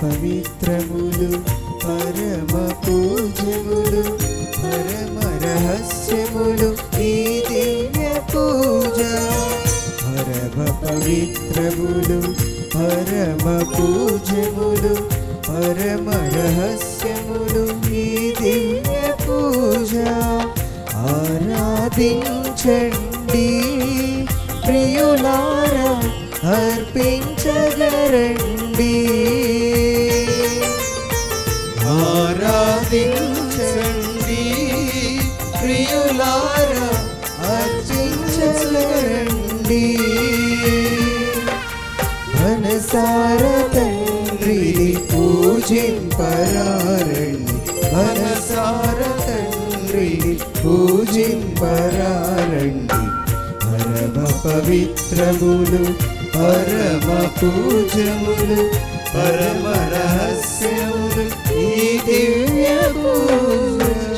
పవిత్రములు పరమ పూజములు పరమ రహస్యములు ఈ దివ్య పూజ పరమ పవిత్రములు పరమ పూజములు పరమ రహస్యములు ఈ దివ్య పూజ ఆరాధించండి ప్రియులారా అర్పించగరండి ఆరాధించండి ప్రియులారా అర్చించగరండి మనసార తండ్రిని పూజింపరారండి మనసార తండ్రిని పూజింపరారండి పరమ పవిత్రములు పరమ పూజములు పరమ రహస్యములు ఈ దివ్య పూజ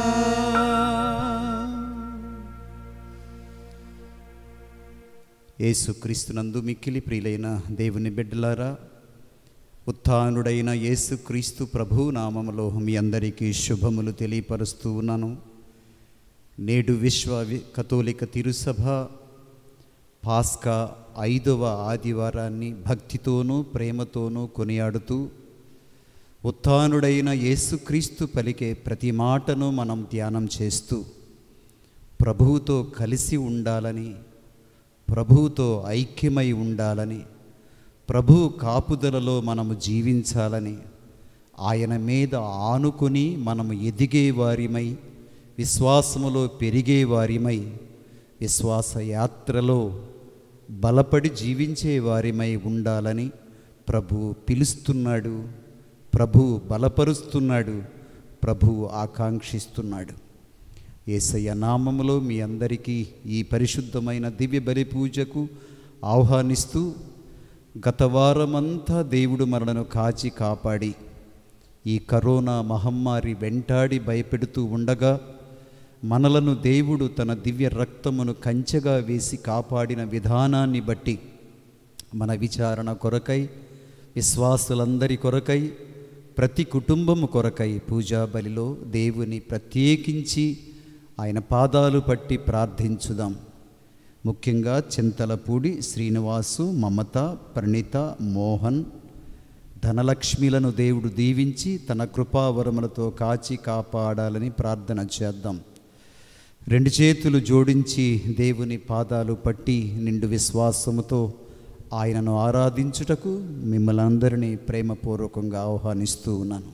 యేసుక్రీస్తునందు మిక్కిలి ప్రియులైన దేవుని బిడ్డలారా ఉత్థానుడైన యేసుక్రీస్తు ప్రభు నామములో మీ అందరికీ శుభములు తెలియపరుస్తూ ఉన్నాను నేడు విశ్వ వి- కథోలిక తిరుసభ పాస్కా ఐదవ ఆదివారాన్ని భక్తితోనూ ప్రేమతోనూ కొనియాడుతూ ఉత్థానుడైన యేసుక్రీస్తు పలికే ప్రతి మాటను మనం ధ్యానం చేస్తూ ప్రభువుతో కలిసి ఉండాలని ప్రభువుతో ఐక్యమై ఉండాలని ప్రభు కాపుదలలో మనము జీవించాలని ఆయన మీద ఆనుకుని మనము ఎదిగే వారిమై విశ్వాసములో పెరిగే వారిమై విశ్వాస యాత్రలో బలపడి జీవించే వారిమై ఉండాలని ప్రభు పిలుస్తున్నాడు ప్రభు బలపరుస్తున్నాడు ప్రభు ఆకాంక్షిస్తున్నాడు ఏసయ్య నామములో మీ అందరికీ ఈ పరిశుద్ధమైన దివ్య బలి పూజకు ఆహ్వానిస్తూ గత వారమంతా దేవుడు మనలను కాచి కాపాడి ఈ కరోనా మహమ్మారి వెంటాడి భయపెడుతూ ఉండగా మనలను దేవుడు తన దివ్య రక్తమును కంచెగా వేసి కాపాడిన విధానాన్ని బట్టి మన విచారణ కొరకై విశ్వాసులందరి కొరకై ప్రతి కుటుంబము కొరకై పూజా బలిలో దేవుని ప్రత్యేకించి ఆయన పాదాలు పట్టి ప్రార్థించుదాం ముఖ్యంగా చింతలపూడి శ్రీనివాసు మమత ప్రణిత మోహన్ ధనలక్ష్మిలను దేవుడు దీవించి తన కృపావరములతో కాచి కాపాడాలని ప్రార్థన చేద్దాం రెండు చేతులు జోడించి దేవుని పాదాలు పట్టి నిండు విశ్వాసముతో ఆయనను ఆరాధించుటకు మిమ్మల్ని అందరినీ ప్రేమపూర్వకంగా ఆహ్వానిస్తూ ఉన్నాను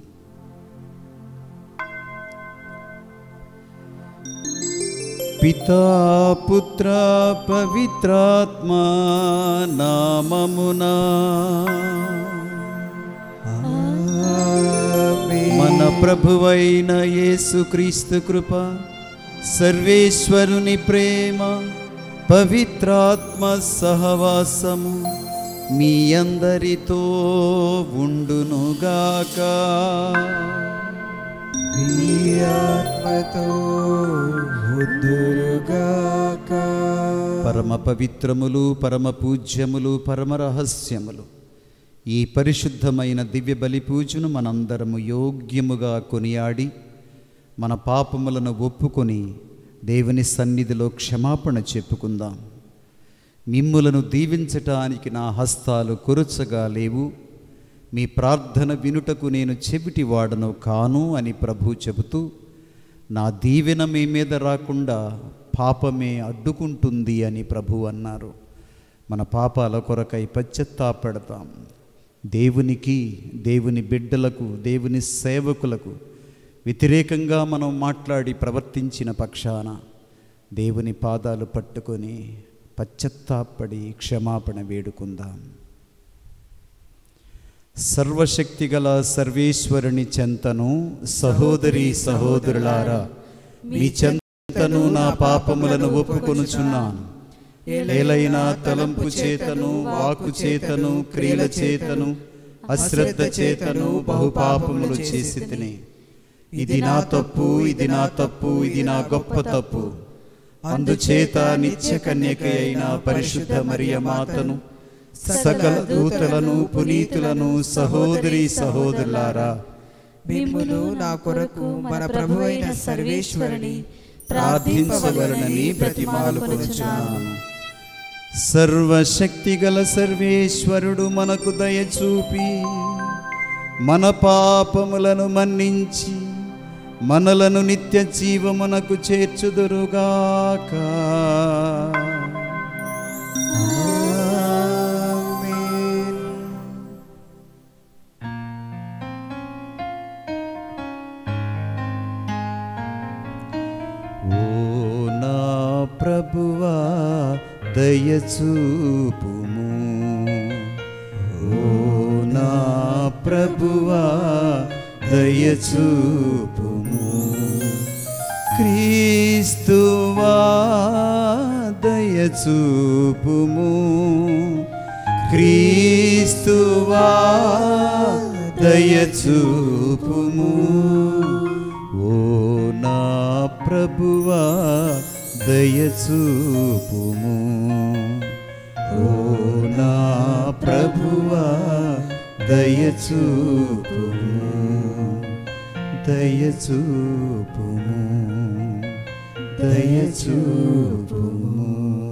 పితా పుత్ర పవిత్రాత్మ నామమునా మన ప్రభువైన యేసుక్రీస్తు కృప సర్వేశ్వరుని ప్రేమ పవిత్రాత్మ సహవాసము మీ అందరితో ఉండునుగాక మీ ఆత్మతో ఉందురుగాక పరమ పవిత్రములు పరమ పూజ్యములు పరమ రహస్యములు ఈ పరిశుద్ధమైన దివ్య బలి పూజను మనందరము యోగ్యముగా కొనియాడి మన పాపములను ఒప్పుకొని దేవుని సన్నిధిలో క్షమాపణ చెప్పుకుందాం మిమ్ములను దీవించటానికి నా హస్తాలు కురుచగా లేవు మీ ప్రార్థన వినుటకు నేను చెవిటి వాడను కాను అని ప్రభు చెబుతూ నా దీవెన మీ మీద రాకుండా పాపమే అడ్డుకుంటుంది అని ప్రభు అన్నారు మన పాపాల కొరకై పశ్చత్తాపెడతాం దేవునికి దేవుని బిడ్డలకు దేవుని సేవకులకు వ్యతిరేకంగా మనం మాట్లాడి ప్రవర్తించిన పక్షాన దేవుని పాదాలు పట్టుకొని పశ్చత్తాపడి క్షమాపణ వేడుకుందాం సర్వశక్తిగల సర్వేశ్వరుని చెంతను సహోదరి సహోదరులారా మీ చెంతను నా పాపములను ఒప్పుకొనుచున్నాను ఏలైనా తలంపు చేతను వాకు చేతను క్రియల చేతను అశ్రద్ధ చేతను బహుపాపములు చేసి తిని ఇది నా తప్పు ఇది నా తప్పు ఇది నా గొప్ప తప్పు అందుచేత నిత్య కన్యక అయిన పరిశుద్ధ మరియ మాతను సకల దూతలను పునీతులను సహోదరి సహోదరులారా మిమ్మును నా కొరకు మన ప్రభు అయిన సర్వేశ్వరుని ప్రార్థించవలనని ప్రతిమాలుకొనుచున్నాను సర్వశక్తిగల సర్వేశ్వరుడు మనకు దయచూపి మన పాపములను మన్నించి మనలను నిత్య జీవమునకు చేర్చుదురుగాక ఆమేన్. ఓ నా ప్రభువా దయచూపుము ఓ నా ప్రభువా దయచూపుము క్రీస్తువా దయచూపుము క్రీస్తువా దయచూపుము ఓ నా ప్రభువా దయచూపుము ఓ నా ప్రభువా దయచూపుము దయచూపుము దయచూపుము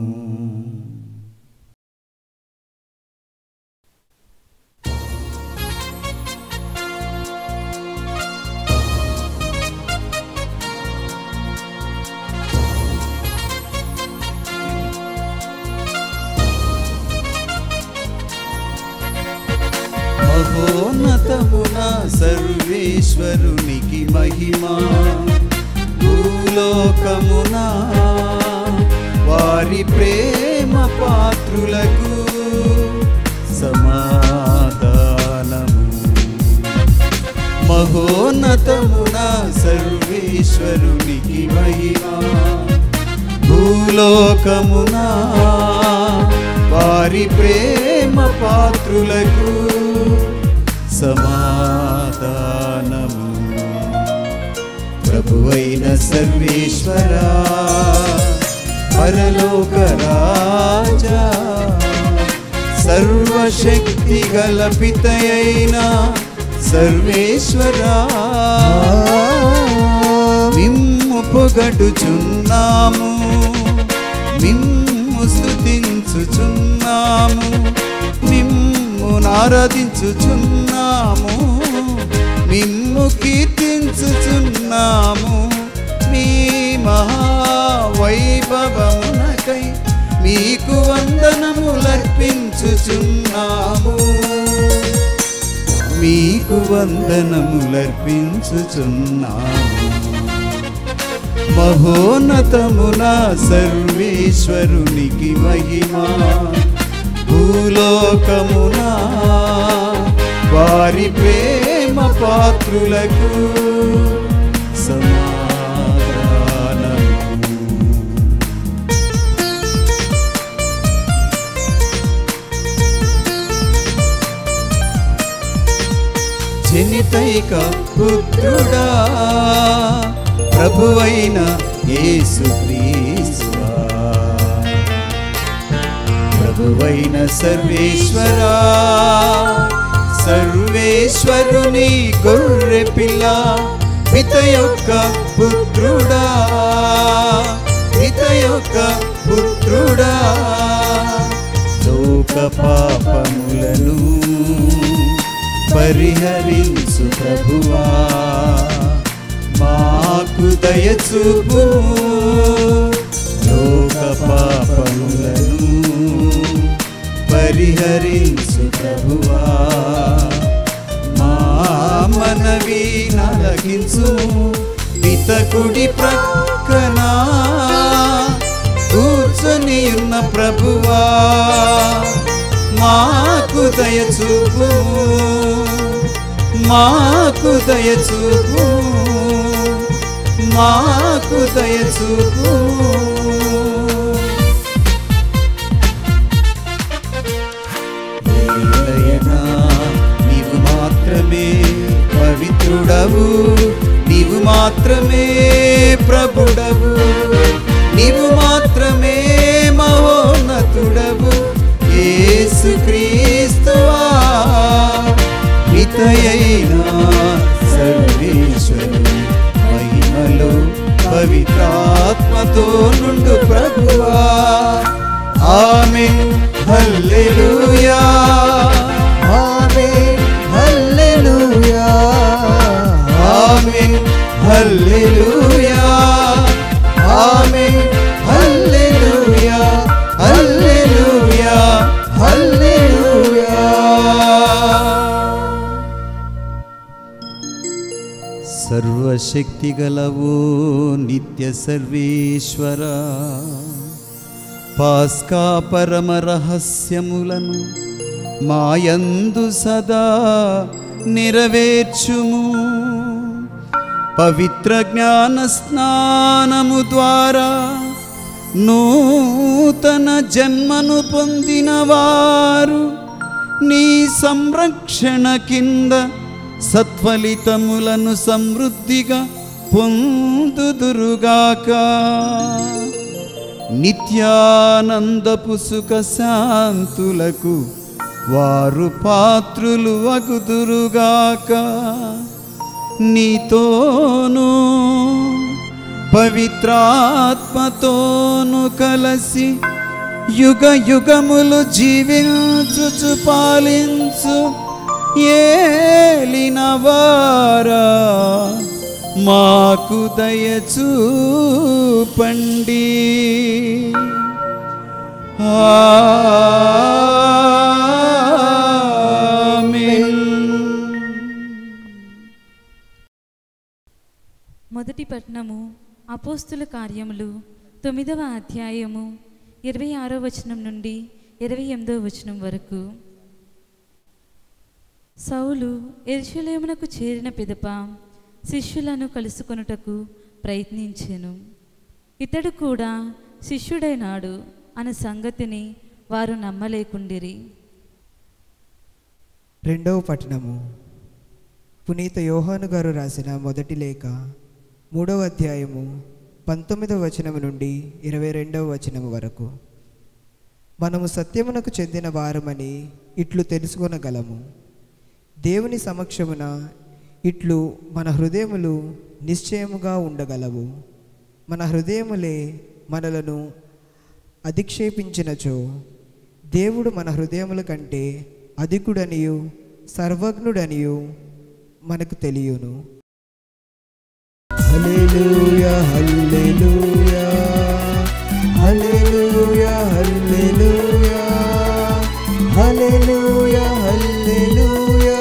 మహోన్నతమున సర్వేశ్వరునికి మహిమా భూలోకమున వారి ప్రేమ పాత్రులకు సమాధానము మహోన్నతమున సర్వేశ్వరునికి మహిమా భూలోకమున వారి ప్రేమ పాత్రులకు సమాధానము ప్రభువైన సర్వేశ్వరా పరలోక రాజా సర్వశక్తి గల పితయైన సర్వేశ్వరా మిమ్ము పొగడుచున్నాము మిమ్ము స్థుతించుచున్నాము మిమ్ము నారాధించుచున్నాము మిమ్ము కీర్తించుచున్నాము మీ మహావైభవమునకై మీకు వందనములర్పించుచున్నాము మీకు వందనములర్పించుచున్నాము మహోన్నతమున సర్వేశ్వరునికి మహిమా భూలోకమున వారి ప్రేమ పాత్రులకు సమాధానము జనితైక పుత్రుడా ప్రభువైన యేసుక్రీస్తువా ప్రభువైన సర్వేశ్వరా సర్వేశ్వరుని గొర్రె పిల్ల పిత యొక్క పుత్రుడా పిత యొక్క పుత్రుడా లోక పాపములను పరిహరించు ప్రభువా మాకు దయచూపు లోక పాపములను పరిహరించు ప్రభువా మా మనవి నలగించు పితకుడి ప్రక్కన కూర్చొని ఉన్న ప్రభువా మాకు దయచూపు మాకు దయచూపు మాకు దయచూపు ఏలయనా నీవు మాత్రమే పవిత్రుడవు నీవు మాత్రమే ప్రభుడవు నీవు మాత్రమే మహోన్నతుడవు యేసు పవిత్రాత్మతో నుండు ప్రభువా ఆమెన్ హల్లెలూయా ఆమేన్ హల్లెలూయా ఆమెన్ హల్లెలూయా ఆమెన్ హల్లెలూయా హల్లెలూయా హల్లెలూయా సర్వశక్తి గలవో నిత్య సర్వేశ్వర పాస్కా పరమ రహస్యములను మాయందు సదా నెరవేర్చుము పవిత్ర జ్ఞాన స్నానము ద్వారా నూతన జన్మను పొందిన వారు నీ సంరక్షణ కింద సత్ఫలితములను సమృద్ధిగా పొందుదురుగాక నిత్యానందపు సుఖ శాంతులకు వారు పాత్రులు అగుదురుగాక నీతోనూ పవిత్రాత్మతోను కలసి యుగ యుగములు జీవించుచు పాలించు ఏలినవారా మాకు దయచూపండి మొదటి పట్నము అపోస్తుల కార్యములు తొమ్మిదవ అధ్యాయము ఇరవై ఆరో వచనం నుండి ఇరవై ఎనిమిదో వచనం వరకు సౌలు ఎరుషలేమునకు చేరిన పిదప శిష్యులను కలుసుకొనుటకు ప్రయత్నించెను ఇతడు కూడా శిష్యుడైనాడు అన్న సంగతిని వారు నమ్మలేకుండిరి రెండవ పట్టణము పునీత యోహాను గారు రాసిన మొదటి లేఖ మూడవ అధ్యాయము పంతొమ్మిదవ వచనము నుండి ఇరవై రెండవ వచనము వరకు మనము సత్యమునకు చెందిన వారమని ఇట్లు తెలుసుకొనగలము దేవుని సమక్షమున ఇట్లు మన హృదయములు నిశ్చయముగా ఉండగలవు మన హృదయములే మనలను అధిక్షేపించినచో దేవుడు మన హృదయముల కంటే అధికుడనియు సర్వజ్ఞుడనియు మనకు తెలియను హల్లెలూయా హల్లెలూయా హల్లెలూయా హల్లెలూయా హల్లెలూయా హల్లెలూయా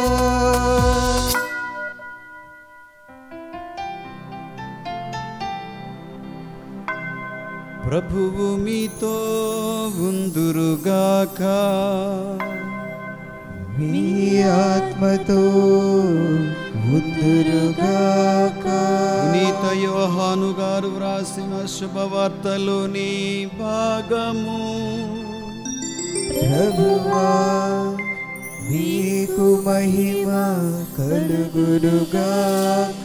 ప్రభువు మీతో ఉందురుగాక మీ ఆత్మతో ఉందురుగాక పునీత యోహాను గారు వ్రాసిన శుభవార్తలోని భాగము ప్రభువా మీకు మహిమ కలుగురుగాక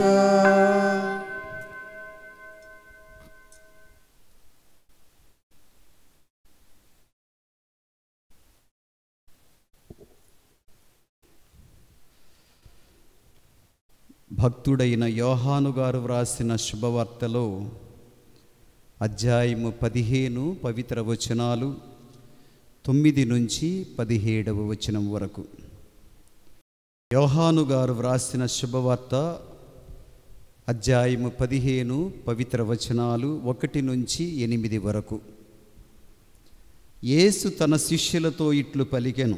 భక్తుడైన యోహాను గారు వ్రాసిన శుభవార్తలో అధ్యాయము పదిహేను పవిత్ర వచనాలు తొమ్మిది నుంచి పదిహేడవ వచనం వరకు యోహాను గారు వ్రాసిన శుభవార్త అధ్యాయము పదిహేను పవిత్ర వచనాలు ఒకటి నుంచి ఎనిమిది వరకు యేసు తన శిష్యులతో ఇట్లు పలికెను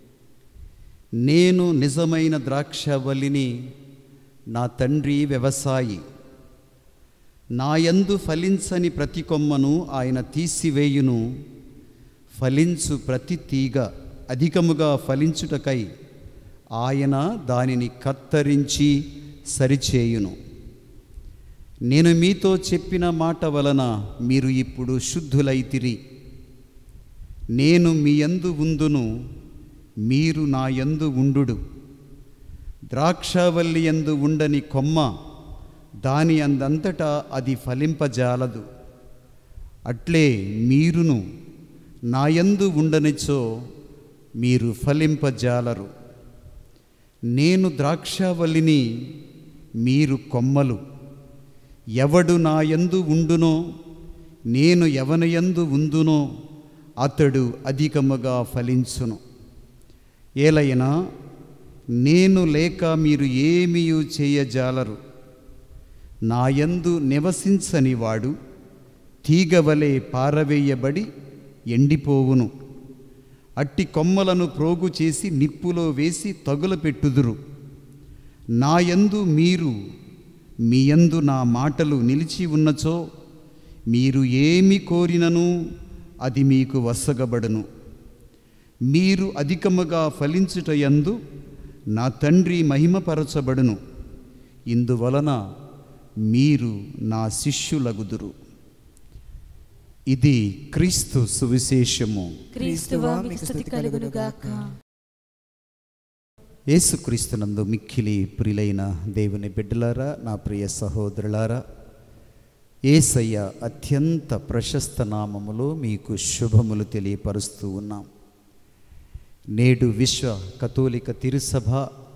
నేను నిజమైన ద్రాక్షవల్లిని నా తండ్రి వ్యవసాయి నాయందు ఫలించని ప్రతి కొమ్మను ఆయన తీసివేయును ఫలించు ప్రతి తీగ అధికముగా ఫలించుటకై ఆయన దానిని కత్తరించి సరిచేయును నేను మీతో చెప్పిన మాట వలన మీరు ఇప్పుడు శుద్ధులైతిరి నేను మీ యందు ఉందును మీరు నా యందు ఉండుడు ద్రాక్షవల్లి యందు ఉండని కొమ్మ దాని అందంతటా అది ఫలింపజాలదు అట్లే మీరును నాయందు ఉండనిచో మీరు ఫలింపజాలరు నేను ద్రాక్షవల్లిని మీరు కొమ్మలు ఎవడు నా యందు ఉండునో నేను ఎవని యందు ఉందునో అతడు అధికముగా ఫలించును ఏలైనా నేను లేక మీరు ఏమీ చేయజాలరు నాయందు నివసించని వాడు తీగవలే పారవేయబడి ఎండిపోవును అట్టి కొమ్మలను ప్రోగు చేసి నిప్పులో వేసి తగుల పెట్టుదురు నాయందు మీరు మీయందు నా మాటలు నిలిచి ఉన్నచో మీరు ఏమి కోరినను అది మీకు వసగబడును మీరు అధికముగా ఫలించుటయందు నా తండ్రి మహిమపరచబడును ఇందువలన మీరు నా శిష్యులగుదురు ఇది క్రీస్తు సువిశేషము క్రీస్తువా మీకు స్థుతి కలుగును గాక యేసుక్రీస్తునందు మిక్కిలి ప్రిలైన దేవుని బిడ్డలారా నా ప్రియ సహోదరులారా ఏసయ్య అత్యంత ప్రశస్త నామములో మీకు శుభములు తెలియపరుస్తూ ఉన్నాం నేడు విశ్వ కథోలిక తిరుసభ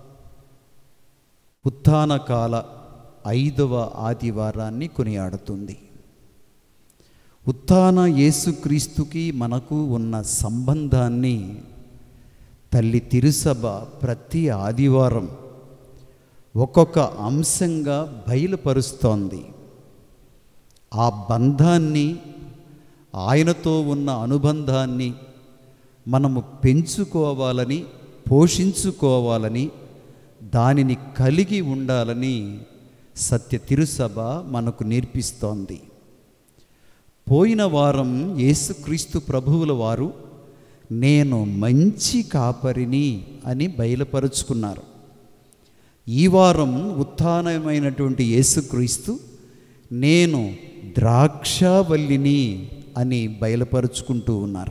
ఉత్థాన కాల ఐదవ ఆదివారాన్ని కొనియాడుతుంది ఉత్థాన యేసుక్రీస్తుకి మనకు ఉన్న సంబంధాన్ని తల్లి తిరుసభ ప్రతి ఆదివారం ఒక్కొక్క అంశంగా బయలుపరుస్తోంది ఆ బంధాన్ని ఆయనతో ఉన్న అనుబంధాన్ని మనము పెంచుకోవాలని పోషించుకోవాలని దానిని కలిగి ఉండాలని సత్య తిరుసభ మనకు నేర్పిస్తోంది పోయిన వారం యేసుక్రీస్తు ప్రభువుల వారు నేను మంచి కాపరిని అని బయలుపరుచుకున్నారు ఈ వారం ఉత్థానమైనటువంటి యేసుక్రీస్తు నేను ద్రాక్షావల్లిని అని బయలుపరుచుకుంటూ ఉన్నారు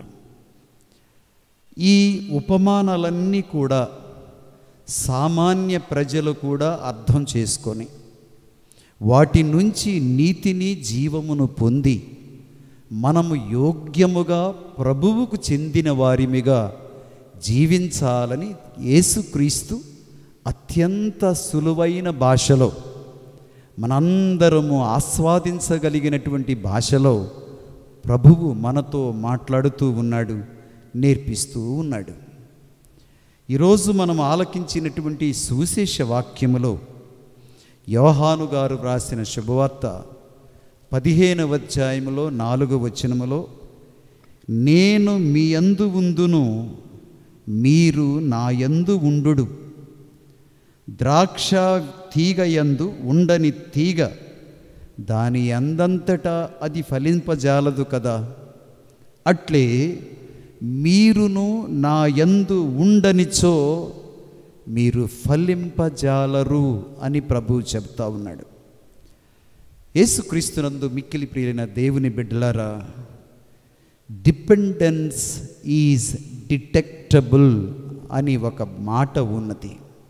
ఈ ఉపమానాలన్నీ కూడా సామాన్య ప్రజలు కూడా అర్థం చేసుకొని వాటి నుంచి నీతిని జీవమును పొంది మనము యోగ్యముగా ప్రభువుకు చెందిన వారిమిగా జీవించాలని యేసుక్రీస్తు అత్యంత సులువైన భాషలో మనందరము ఆస్వాదించగలిగినటువంటి భాషలో ప్రభువు మనతో మాట్లాడుతూ ఉన్నాడు నేర్పిస్తూ ఉన్నాడు ఈరోజు మనం ఆలకించినటువంటి సువిశేష వాక్యములో యోహాను గారు వ్రాసిన శుభవార్త పదిహేనవ అధ్యాయములో నాలుగవ వచనములో నేను మీ యందు ఉందును మీరు నా యందు ఉండుడు ద్రాక్ష తీగ యందు ఉండని తీగ దాని అందంతటా అది ఫలింపజాలదు కదా అట్లే మీరును నా యందు ఉండనిచో మీరు ఫలింపజాలరు అని ప్రభు చెప్తా ఉన్నాడు యేసుక్రీస్తునందు మిక్కిలి ప్రియులైన దేవుని బిడ్డలారా డిపెండెన్స్ ఈజ్ డిటెక్టబుల్ అని ఒక మాట ఉన్నది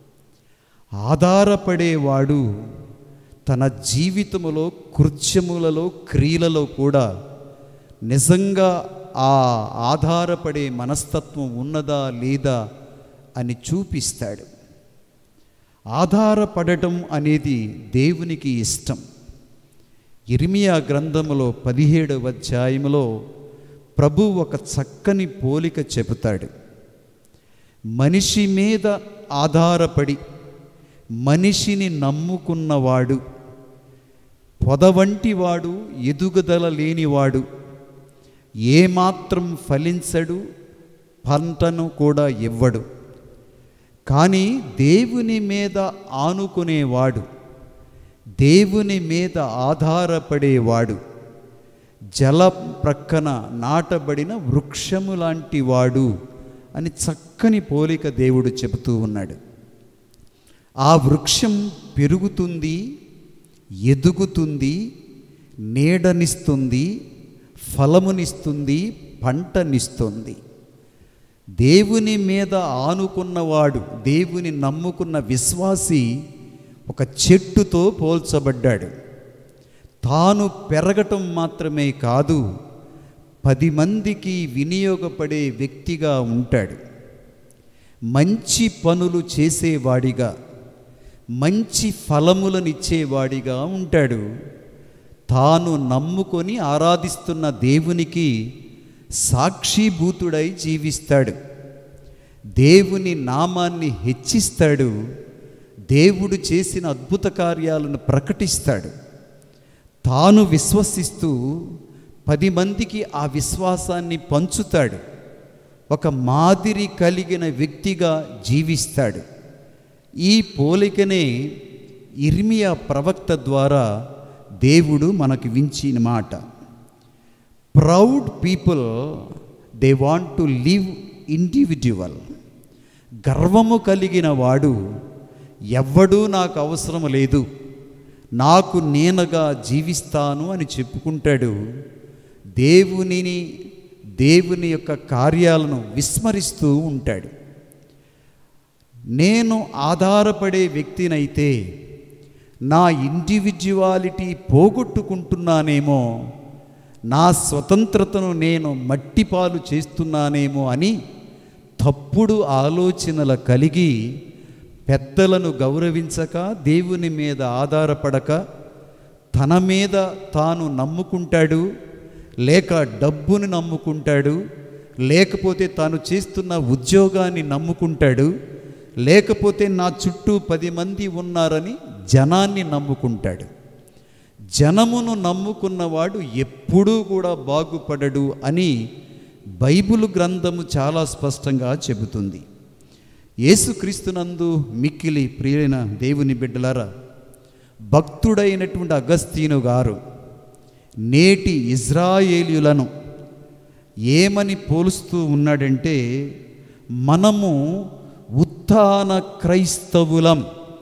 ఆధారపడేవాడు తన జీవితములో కృత్యములలో క్రియలలో కూడా నిజంగా ఆ ఆధారపడే మనస్తత్వం ఉన్నదా లేదా అని చూపిస్తాడు ఆధారపడటం అనేది దేవునికి ఇష్టం ఇర్మియా గ్రంథములో పదిహేడవ అధ్యాయములో ప్రభు ఒక చక్కని పోలిక చెబుతాడు మనిషి మీద ఆధారపడి మనిషిని నమ్ముకున్నవాడు పొదవంటి వాడు ఎదుగుదల లేనివాడు ఏమాత్రం ఫలించడు పంటను కూడా ఇవ్వడు కానీ దేవుని మీద ఆనుకునేవాడు దేవుని మీద ఆధారపడేవాడు జల ప్రక్కన నాటబడిన వృక్షము లాంటి వాడు అని చక్కని పోలిక దేవుడు చెబుతూ ఉన్నాడు ఆ వృక్షం పెరుగుతుంది ఎదుగుతుంది నీడనిస్తుంది ఫలమునిస్తుంది పంటనిస్తుంది దేవుని మీద ఆనుకున్నవాడు దేవుని నమ్ముకున్న విశ్వాసి ఒక చెట్టుతో పోల్చబడ్డాడు తాను పెరగటం మాత్రమే కాదు పది మందికి వినియోగపడే వ్యక్తిగా ఉంటాడు మంచి పనులు చేసేవాడిగా మంచి ఫలములనిచ్చేవాడిగా ఉంటాడు తాను నమ్ముకొని ఆరాధిస్తున్న దేవునికి సాక్షిభూతుడై జీవిస్తాడు దేవుని నామాన్ని హెచ్చిస్తాడు దేవుడు చేసిన అద్భుత కార్యాలను ప్రకటిస్తాడు తాను విశ్వసిస్తూ పది మందికి ఆ విశ్వాసాన్ని పంచుతాడు ఒక మాదిరి కలిగిన వ్యక్తిగా జీవిస్తాడు ఈ పోలికనే ఇర్మియా ప్రవక్త ద్వారా దేవుడు మనకు వించిన మాట proud people they want to live individual గర్వము కలిగిన వాడు ఎవ్వడూ నాకు అవసరం లేదు నాకు నేనగా జీవిస్తాను అని చెప్పుకుంటాడు దేవునిని దేవుని యొక్క కార్యాలను విస్మరిస్తూ ఉంటాడు నేను ఆధారపడే వ్యక్తినైతే నా ఇండివిజువాలిటీ పోగొట్టుకుంటున్నానేమో నా స్వతంత్రతను నేను మట్టిపాలు చేస్తున్నానేమో అని తప్పుడు ఆలోచనల కలిగి పెద్దలను గౌరవించక దేవుని మీద ఆధారపడక తన మీద తాను నమ్ముకుంటాడు లేక డబ్బుని నమ్ముకుంటాడు లేకపోతే తాను చేస్తున్న ఉద్యోగాన్ని నమ్ముకుంటాడు లేకపోతే నా చుట్టూ పది మంది ఉన్నారని జనాన్ని నమ్ముకుంటాడు జనమును నమ్ముకున్నవాడు ఎప్పుడూ కూడా బాగుపడడు అని బైబిల్ గ్రంథము చాలా స్పష్టంగా చెబుతుంది యేసుక్రీస్తునందు మిక్కిలి ప్రియైన దేవుని బిడ్డలారా భక్తుడైనటువంటి అగస్తీను గారు నేటి ఇజ్రాయేలీయులను ఏమని పోలుస్తూ ఉన్నాడంటే మనము ఉత్థాన క్రైస్తవులం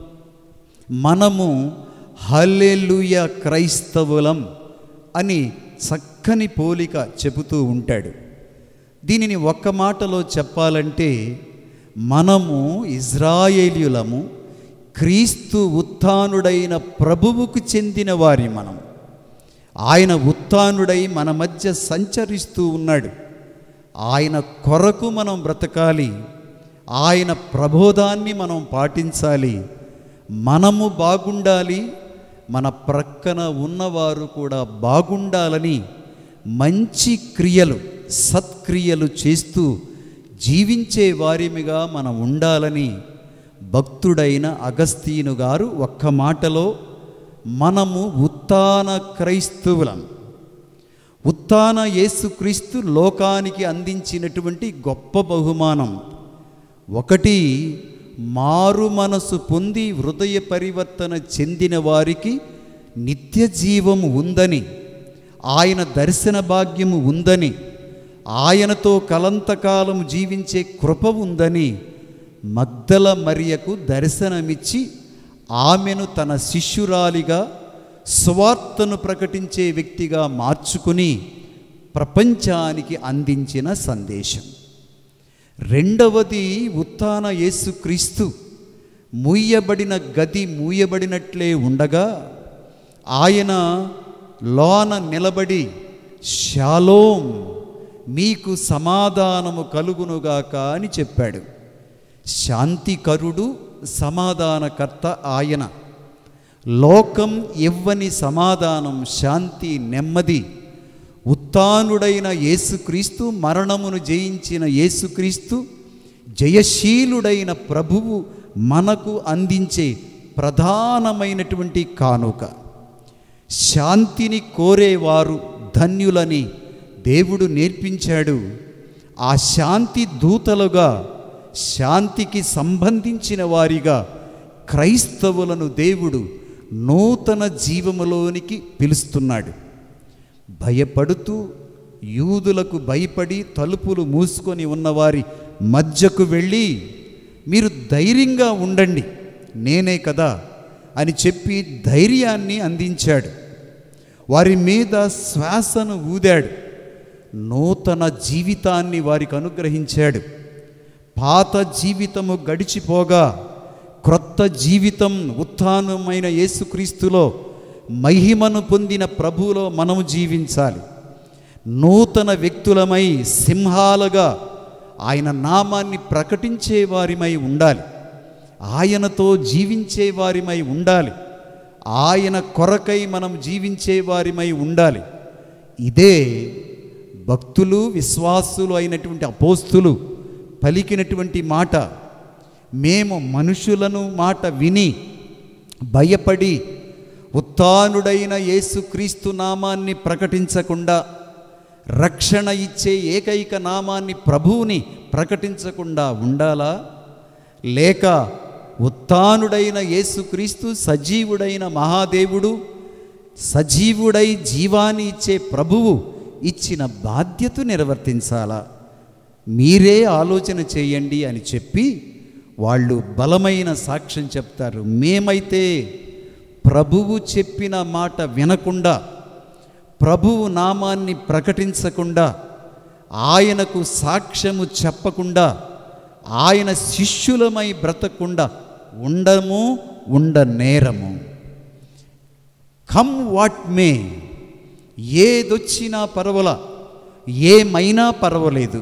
మనము హల్లెలూయ క్రైస్తవులం అని చక్కని పోలిక చెబుతూ ఉంటాడు దీనిని ఒక్క మాటలో చెప్పాలంటే మనము ఇజ్రాయేలీయులము క్రీస్తు ఉత్థానుడైన ప్రభువుకు చెందిన వారి మనం ఆయన ఉత్థానుడై మన మధ్య సంచరిస్తూ ఉన్నాడు ఆయన కొరకు మనం బ్రతకాలి ఆయన ప్రబోధాన్ని మనం పాటించాలి మనము బాగుండాలి మన ప్రక్కన ఉన్నవారు కూడా బాగుండాలని మంచి క్రియలు సత్క్రియలు చేస్తూ జీవించే వారిమిగా మనం ఉండాలని భక్తుడైన అగస్తీను గారు ఒక్క మాటలో మనము ఉత్తాన క్రైస్తవులం ఉత్తాన యేసుక్రీస్తు లోకానికి అందించినటువంటి గొప్ప బహుమానం ఒకటి మారు మనసు పొంది హృదయ పరివర్తన చెందిన వారికి నిత్య జీవము ఉందని ఆయన దర్శన భాగ్యము ఉందని ఆయనతో కలంతకాలం జీవించే కృప ఉందని మగ్దల మరియకు దర్శనమిచ్చి ఆమెను తన శిష్యురాలిగా స్వార్థను ప్రకటించే వ్యక్తిగా మార్చుకుని ప్రపంచానికి అందించిన సందేశం రెండవది ఉత్థాన యేసుక్రీస్తు మూయబడిన గది మూయబడినట్లే ఉండగా ఆయన లోన నిలబడి షాలోం మీకు సమాధానము కలుగునుగాక అని చెప్పాడు శాంతికరుడు సమాధానకర్త ఆయన లోకం ఇవ్వని సమాధానం శాంతి నెమ్మది ఉత్తానుడైన యేసుక్రీస్తు మరణమును జయించిన యేసుక్రీస్తు జయశీలుడైన ప్రభువు మనకు అందించే ప్రధానమైనటువంటి కానుక శాంతిని కోరేవారు ధన్యులని దేవుడు నేర్పించాడు ఆ శాంతి దూతలుగా శాంతికి సంబంధించిన వారిగా క్రైస్తవులను దేవుడు నూతన జీవములోనికి పిలుస్తున్నాడు భయపడుతూ యూదులకు భయపడి తలుపులు మూసుకొని ఉన్నవారి మధ్యకు వెళ్ళి మీరు ధైర్యంగా ఉండండి నేనే కదా అని చెప్పి ధైర్యాన్ని అందించాడు వారి మీద శ్వాసను ఊదాడు నూతన జీవితాన్ని వారికి అనుగ్రహించాడు పాత జీవితము గడిచిపోగా క్రొత్త జీవితం ఉత్థానమైన యేసుక్రీస్తులో మహిమను పొందిన ప్రభువులో మనము జీవించాలి నూతన వ్యక్తులమై సింహాలుగా ఆయన నామాన్ని ప్రకటించే వారిమై ఉండాలి ఆయనతో జీవించే వారిమై ఉండాలి ఆయన కొరకై మనం జీవించే వారిమై ఉండాలి ఇదే భక్తులు విశ్వాసులు అయినటువంటి అపోస్తులు పలికినటువంటి మాట మేము మనుషులను మాట విని భయపడి ఉత్థానుడైన యేసుక్రీస్తు నామాన్ని ప్రకటించకుండా రక్షణ ఇచ్చే ఏకైక నామాన్ని ప్రభువుని ప్రకటించకుండా ఉండాలా లేక ఉత్థానుడైన యేసుక్రీస్తు సజీవుడైన మహాదేవుడు సజీవుడై జీవాన్ని ఇచ్చే ప్రభువు ఇచ్చిన బాధ్యత నిర్వర్తించాలా మీరే ఆలోచన చేయండి అని చెప్పి వాళ్ళు బలమైన సాక్ష్యం చెప్తారు మేమైతే ప్రభువు చెప్పిన మాట వినకుండా ప్రభువు నామాన్ని ప్రకటించకుండా ఆయనకు సాక్ష్యము చెప్పకుండా ఆయన శిష్యులమై బ్రతకుండా ఉండము ఉండ నేరము కమ్ వాట్ మే ఏదొచ్చినా పర్వాల ఏమైనా పర్వాలేదు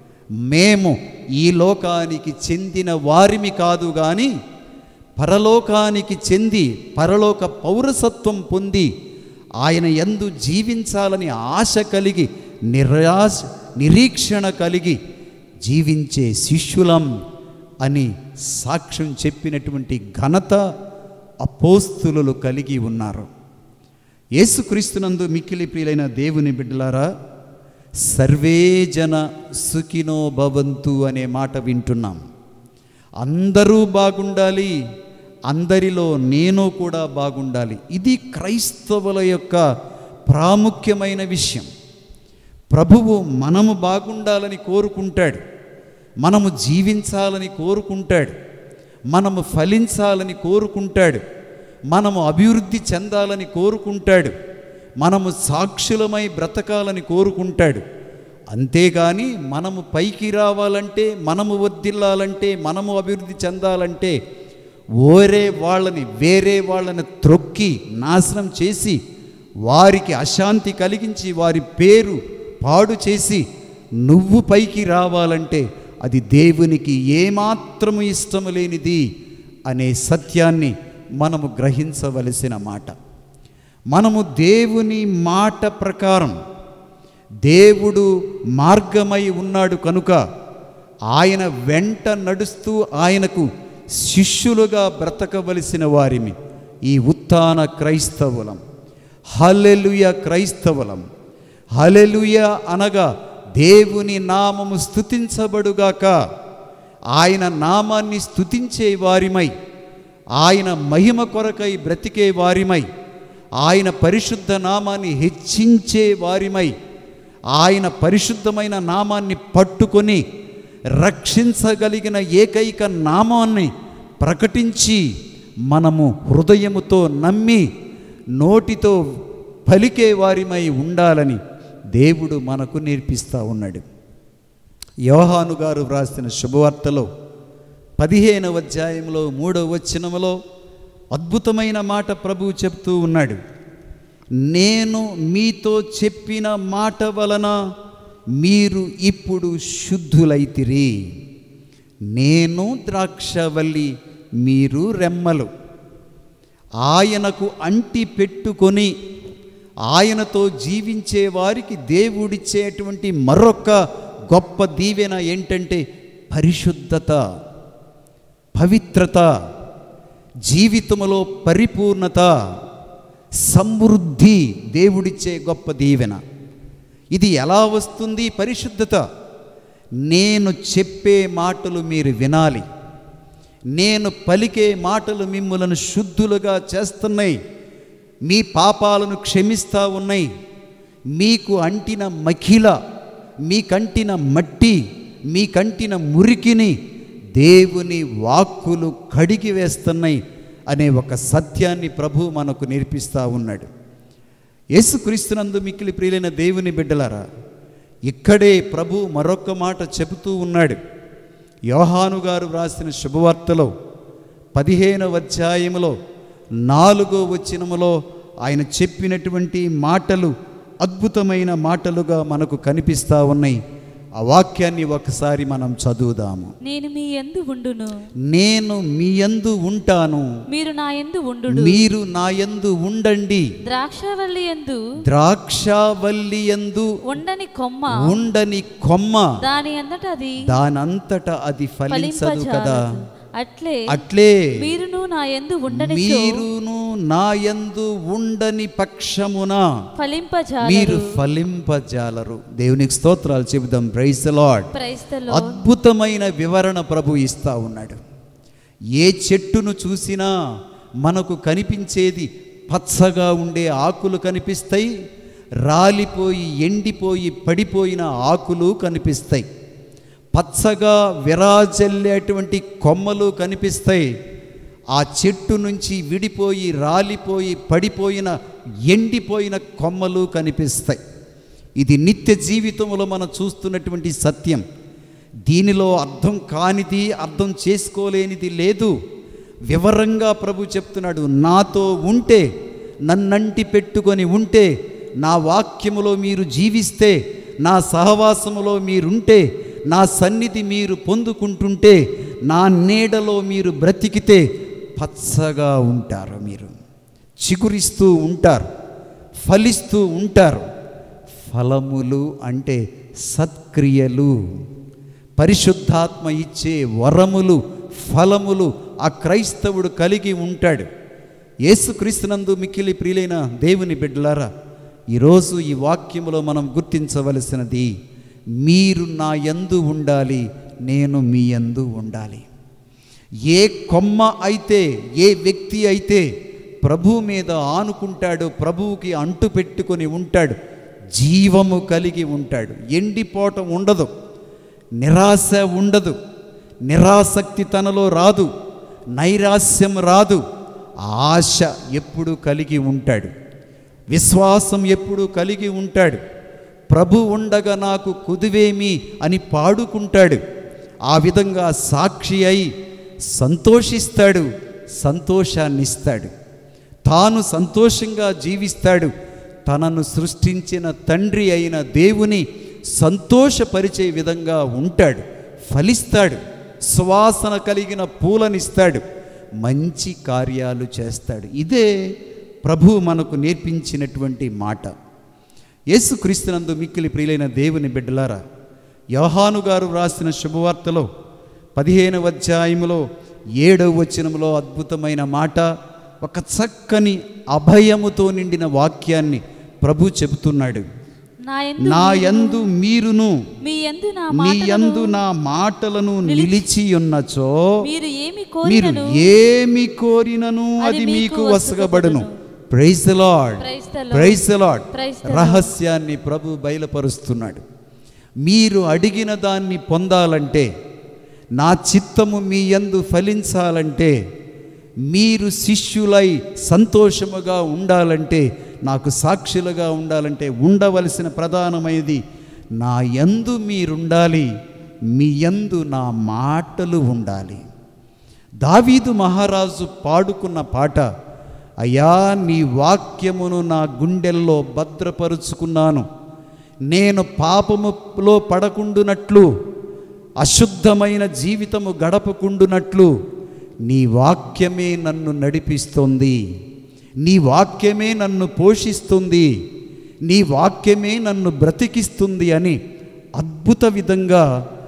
మేము ఈ లోకానికి చెందిన వారిమి కాదు కానీ పరలోకానికి చెంది పరలోక పౌరసత్వం పొంది ఆయన ఎందు జీవించాలని ఆశ కలిగి నిరాశ నిరీక్షణ కలిగి జీవించే శిష్యులం అని సాక్ష్యం చెప్పినటువంటి ఘనత అపోస్తులు కలిగి ఉన్నారు యేసుక్రీస్తునందు మిక్కిలి ప్రియులైన దేవుని బిడ్డలారా సర్వే జన సుఖినో భవంతు అనే మాట వింటున్నాం అందరూ బాగుండాలి అందరిలో నేను కూడా బాగుండాలి ఇది క్రైస్తవుల యొక్క ప్రాముఖ్యమైన విషయం ప్రభువు మనము బాగుండాలని కోరుకుంటాడు మనము జీవించాలని కోరుకుంటాడు మనము ఫలించాలని కోరుకుంటాడు మనము అభివృద్ధి చెందాలని కోరుకుంటాడు మనము సాక్షులమై బ్రతకాలని కోరుకుంటాడు అంతేగాని మనము పైకి రావాలంటే మనము వర్ధిల్లాలంటే మనము అభివృద్ధి చెందాలంటే ఓరే వాళ్ళని వేరే వాళ్ళని త్రొక్కి నాశనం చేసి వారికి అశాంతి కలిగించి వారి పేరు పాడు చేసి నువ్వు పైకి రావాలంటే అది దేవునికి ఏమాత్రము ఇష్టము లేనిది అనే సత్యాన్ని మనము గ్రహించవలసిన మాట మనము దేవుని మాట ప్రకారం దేవుడు మార్గమై ఉన్నాడు కనుక ఆయన వెంట నడుస్తూ ఆయనకు శిష్యులుగా బ్రతకవలసిన వారిమి ఈ ఉత్థాన క్రైస్తవులం హలెలుయ క్రైస్తవులం హలెలుయ అనగా దేవుని నామము స్తుతించబడుగాక ఆయన నామాన్ని స్తుతించే వారిమై ఆయన మహిమ కొరకై బ్రతికే వారిమై ఆయన పరిశుద్ధ నామాన్ని హెచ్చించే వారిమై ఆయన పరిశుద్ధమైన నామాన్ని పట్టుకొని రక్షించగలిగిన ఏకైక నామాన్ని ప్రకటించి మనము హృదయముతో నమ్మి నోటితో పలికే వారిమై ఉండాలని దేవుడు మనకు నేర్పిస్తూ ఉన్నాడు యోహాను గారు వ్రాసిన శుభవార్తలో పదిహేనవ అధ్యాయంలో మూడవ వచనములో అద్భుతమైన మాట ప్రభువు చెప్తూ ఉన్నాడు నేను మీతో చెప్పిన మాట వలన మీరు ఇప్పుడు శుద్ధులైతిరి నేను ద్రాక్షవల్లి మీరు రెమ్మలు ఆయనకు అంటి పెట్టుకొని ఆయనతో జీవించే వారికి దేవుడిచ్చేటువంటి మరొక గొప్ప దీవెన ఏంటంటే పరిశుద్ధత పవిత్రత జీవితములో పరిపూర్ణత సమృద్ధి దేవుడిచ్చే గొప్ప దీవెన ఇది ఎలా వస్తుంది పరిశుద్ధత నేను చెప్పే మాటలు మీరు వినాలి నేను పలికే మాటలు మిమ్మలను శుద్ధులుగా చేస్తున్నాయి మీ పాపాలను క్షమిస్తూ ఉన్నాయి మీకు అంటిన మఖిల మీకంటిన మట్టి మీకంటిన మురికిని దేవుని వాక్కులు కడిగి వేస్తున్నాయి అనే ఒక సత్యాన్ని ప్రభు మనకు నేర్పిస్తూ ఉన్నాడు యేసుక్రీస్తునందు మిక్కిలి ప్రియులైన దేవుని బిడ్డలారా ఇక్కడే ప్రభు మరొక మాట చెబుతూ ఉన్నాడు యోహాను గారు వ్రాసిన శుభవార్తలో పదిహేనవ అధ్యాయములో నాలుగో వచనములో ఆయన చెప్పినటువంటి మాటలు అద్భుతమైన మాటలుగా మనకు కనిపిస్తూ ఉన్నాయి ఆ వాక్యాన్ని ఒకసారి మనం చదువుదాము నేను మీ యందు ఉండును నేను మీ యందు ఉంటాను మీరు నా యందు ఉండుడు మీరు నా యందు ఉండండి ద్రాక్షవల్లి యందు ద్రాక్షావల్లి యందు ఉండని కొమ్మ ఉండని కొమ్మ దాని అందట అది దానంతట అది ఫలించదు కదా ఫలింపజాలదు అట్లే అట్లే మీరును నా యందు ఉండని మీరును నా యందు ఉండని పక్షమున ఫలింపజాలరు మీరు ఫలింపజాలరు దేవునికి స్తోత్రాలు చెబుదాం ప్రైజ్ లార్డ్ క్రైస్తలో అద్భుతమైన వివరణ ప్రభు ఇస్తా ఉన్నాడు ఏ చెట్టును చూసినా మనకు కనిపించేది పచ్చగా ఉండే ఆకులు కనిపిస్తాయి రాలిపోయి ఎండిపోయి పడిపోయిన ఆకులు కనిపిస్తాయి పచ్చగా విరాజల్లేటువంటి కొమ్మలు కనిపిస్తాయి ఆ చెట్టు నుంచి విడిపోయి రాలిపోయి పడిపోయిన ఎండిపోయిన కొమ్మలు కనిపిస్తాయి ఇది నిత్య జీవితంలో మనం చూస్తున్నటువంటి సత్యం దీనిలో అర్థం కానిది అర్థం చేసుకోలేనిది లేదు వివరంగా ప్రభు చెప్తున్నాడు నాతో ఉంటే నన్నంటి పెట్టుకొని ఉంటే నా వాక్యములో మీరు జీవిస్తే నా సహవాసములో మీరుంటే నా సన్నిధి మీరు పొందుకుంటుంటే నా నీడలో మీరు బ్రతికితే పచ్చగా ఉంటారు మీరు చిగురిస్తూ ఉంటారు ఫలిస్తూ ఉంటారు ఫలములు అంటే సత్క్రియలు పరిశుద్ధాత్మ ఇచ్చే వరములు ఫలములు ఆ క్రైస్తవుడు కలిగి ఉంటాడు యేసుక్రీస్తునందు మిక్కిలి ప్రియులైన దేవుని బిడ్డలారా ఈరోజు ఈ వాక్యములో మనం గుర్తించవలసినది మీరు నా యందు ఉండాలి నేను మీ యందు ఉండాలి ఏ కొమ్మ అయితే ఏ వ్యక్తి అయితే ప్రభు మీద ఆనుకుంటాడో ప్రభువుకి అంటు పెట్టుకొని ఉంటాడు జీవము కలిగి ఉంటాడు ఎండిపోవటం ఉండదు నిరాశ ఉండదు నిరాసక్తి తనలో రాదు నైరాస్యం రాదు ఆశ ఎప్పుడు కలిగి ఉంటాడు విశ్వాసం ఎప్పుడు కలిగి ఉంటాడు ప్రభు ఉండగా నాకు కుదివేమి అని పాడుకుంటాడు ఆ విధంగా సాక్షి అయి సంతోషిస్తాడు సంతోషాన్నిస్తాడు తాను సంతోషంగా జీవిస్తాడు తనను సృష్టించిన తండ్రి అయిన దేవుని సంతోషపరిచే విధంగా ఉంటాడు ఫలిస్తాడు సువాసన కలిగిన పూలనిస్తాడు మంచి కార్యాలు చేస్తాడు ఇదే ప్రభు మనకు నేర్పించినటువంటి మాట యేసుక్రీస్తునందు మిక్కిలి ప్రియులైన దేవుని బిడ్డలారా యోహాను గారు వ్రాసిన శుభవార్తలో పదిహేనవ అధ్యాయములో ఏడవ వచనములో అద్భుతమైన మాట ఒక చక్కని అభయముతో నిండిన వాక్యాన్ని ప్రభు చెబుతున్నాడు నా యందు నా యందు మీరును మీ యందు నా మీ మాటలను యందు నా మాటలను నిలిచి ఉన్నచో మీరు ఏమి మీరు కోరినను ఏమి కోరినను అది మీకు వసగబడును praise Lord Praise the Lord. Praise Lord Praise the Lord. రహస్యాన్ని ప్రభు బయలుపరుస్తున్నాడు మీరు అడిగిన దాన్ని పొందాలంటే నా చిత్తము మీ యందు ఫలించాలంటే మీరు శిష్యులై సంతోషముగా ఉండాలంటే నాకు సాక్షులుగా ఉండాలంటే ఉండవలసిన ప్రధానమైనది నా యందు మీరుండాలి మీ యందు నా మాటలు ఉండాలి దావీదు మహారాజు పాడుకున్న పాట అయ్యా నీ వాక్యమును నా గుండెల్లో భద్రపరుచుకున్నాను నేను పాపములో పడకుండునట్లు అశుద్ధమైన జీవితము గడపకుండునట్లు నీ వాక్యమే నన్ను నడిపిస్తుంది నీ వాక్యమే నన్ను పోషిస్తుంది నీ వాక్యమే నన్ను బ్రతికిస్తుంది అని అద్భుత విధంగా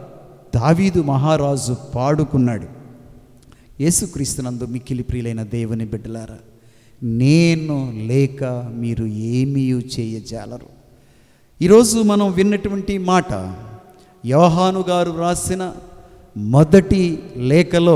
దావీదు మహారాజు పాడుకున్నాడు యేసుక్రీస్తునందు మిక్కిలి ప్రియులైన దేవుని బిడ్డలారా నేను లేక మీరు ఏమీ చేయజాలరు ఈరోజు మనం విన్నటువంటి మాట యోహాను గారు రాసిన మొదటి లేఖలో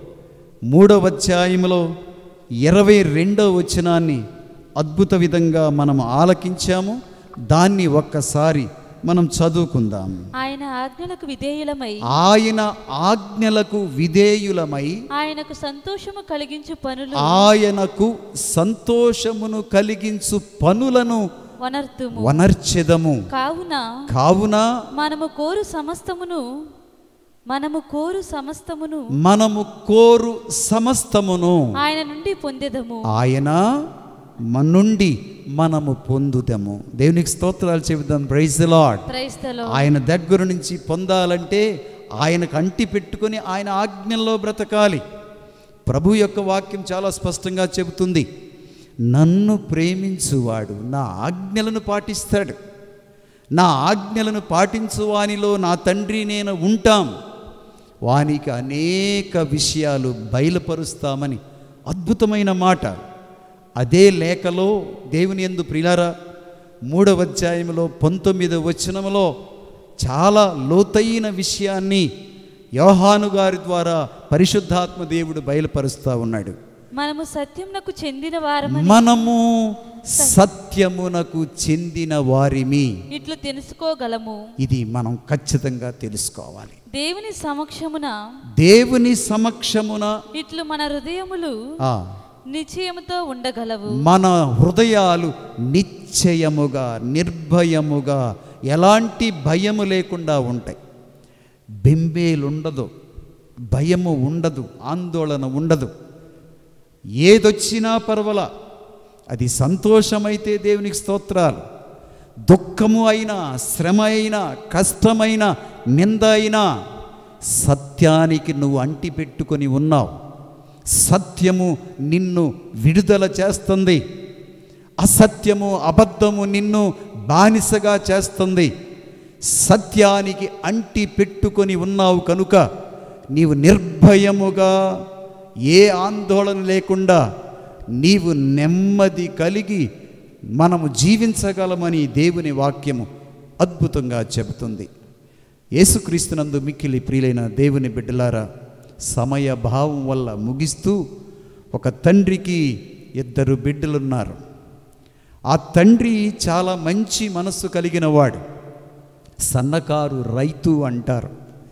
మూడవ అధ్యాయంలో ఇరవై రెండవ వచనాన్ని అద్భుత విధంగా మనం ఆలకించాము దాన్ని ఒక్కసారి మనం చదువుకుందాం ఆయన ఆజ్ఞలకు విధేయులమై ఆయన ఆజ్ఞలకు విధేయులమై ఆయనకు సంతోషము కలిగించు పనులు ఆయనకు సంతోషమును కలిగించు పనులను వనర్తుము వనర్చెదము కావున కావున మనము కోరు సమస్తమును మనము కోరు సమస్తమును మనము కోరు సమస్తమును ఆయన నుండి పొందెదము ఆయన మన నుండి మనము పొందుదాము దేవునికి స్తోత్రాలు చెబుదాం ప్రైజ్ లాడ్ క్రైస్తలో ఆయన దగ్గర నుంచి పొందాలంటే ఆయనకు అంటి పెట్టుకొని ఆయన ఆజ్ఞల్లో బ్రతకాలి ప్రభు యొక్క వాక్యం చాలా స్పష్టంగా చెబుతుంది నన్ను ప్రేమించువాడు నా ఆజ్ఞలను పాటిస్తాడు నా ఆజ్ఞలను పాటించు వానిలో నా తండ్రి నేను ఉంటాం వానికి అనేక విషయాలు బయలుపరుస్తామని అద్భుతమైన మాట అదే లేఖలో దేవుని ఎందు ప్రిలారా మూడవ అధ్యాయంలో పంతొమ్మిదవ వచనములో చాలా లోతైన విషయాన్ని యోహాను గారి ద్వారా పరిశుద్ధాత్మ దేవుడు బయలుపరుస్తూ ఉన్నాడు మనము సత్యమునకు చెందిన వారమని మనము సత్యమునకు చెందిన వారిమి ఇట్లు తెలుసుకోగలము ఇది మనం ఖచ్చితంగా తెలుసుకోవాలి దేవుని సమక్షమున దేవుని సమక్షమున ఇట్లు మన హృదయములు ఆ, నిశ్చయముతో ఉండగలవు మన హృదయాలు నిశ్చయముగా నిర్భయముగా ఎలాంటి భయము లేకుండా ఉంటాయి బెంబేలు ఉండదు భయము ఉండదు ఆందోళన ఉండదు ఏదొచ్చినా పర్వాల అది సంతోషమైతే దేవునికి స్తోత్రాలు దుఃఖము అయినా శ్రమ అయినా కష్టమైన నింద అయినా సత్యానికి నువ్వు అంటి పెట్టుకొని ఉన్నావు సత్యము నిన్ను విడుదల చేస్తుంది అసత్యము అబద్ధము నిన్ను బానిసగా చేస్తుంది సత్యానికి అంటి పెట్టుకొని ఉన్నావు కనుక నీవు నిర్భయముగా ఏ ఆందోళన లేకుండా నీవు నెమ్మది కలిగి మనము జీవించగలమని దేవుని వాక్యము అద్భుతంగా చెబుతుంది యేసుక్రీస్తునందు మిక్కిలి ప్రియులైన దేవుని బిడ్డలారా సమయ భావం వల్ల ముగిస్తూ ఒక తండ్రికి ఇద్దరు బిడ్డలున్నారు ఆ తండ్రి చాలా మంచి మనస్సు కలిగిన వాడు సన్నకారు రైతు అంటారు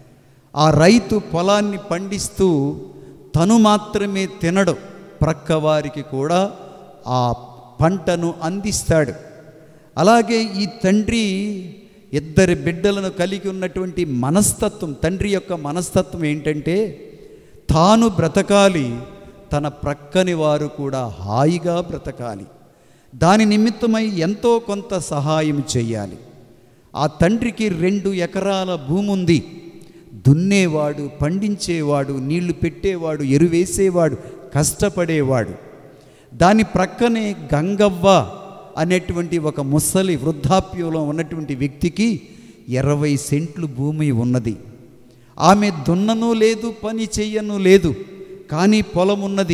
ఆ రైతు పొలాన్ని పండిస్తూ తను మాత్రమే తినడు ప్రక్కవారికి కూడా ఆ పంటను అందిస్తాడు అలాగే ఈ తండ్రి ఇద్దరి బిడ్డలను కలిగి ఉన్నటువంటి మనస్తత్వం తండ్రి యొక్క మనస్తత్వం ఏంటంటే తాను బ్రతకాలి తన ప్రక్కని వారు కూడా హాయిగా బ్రతకాలి దాని నిమిత్తమై ఎంతో కొంత సహాయం చేయాలి ఆ తండ్రికి రెండు ఎకరాల భూమి ఉంది దున్నేవాడు పండించేవాడు నీళ్లు పెట్టేవాడు ఎరువేసేవాడు కష్టపడేవాడు దాని ప్రక్కనే గంగవ్వ అనేటువంటి ఒక ముసలి వృద్ధాప్యంలో ఉన్నటువంటి వ్యక్తికి ఇరవై సెంట్లు భూమి ఉన్నది ఆమె దున్నను లేదు పని చెయ్యను లేదు కానీ పొలం ఉన్నది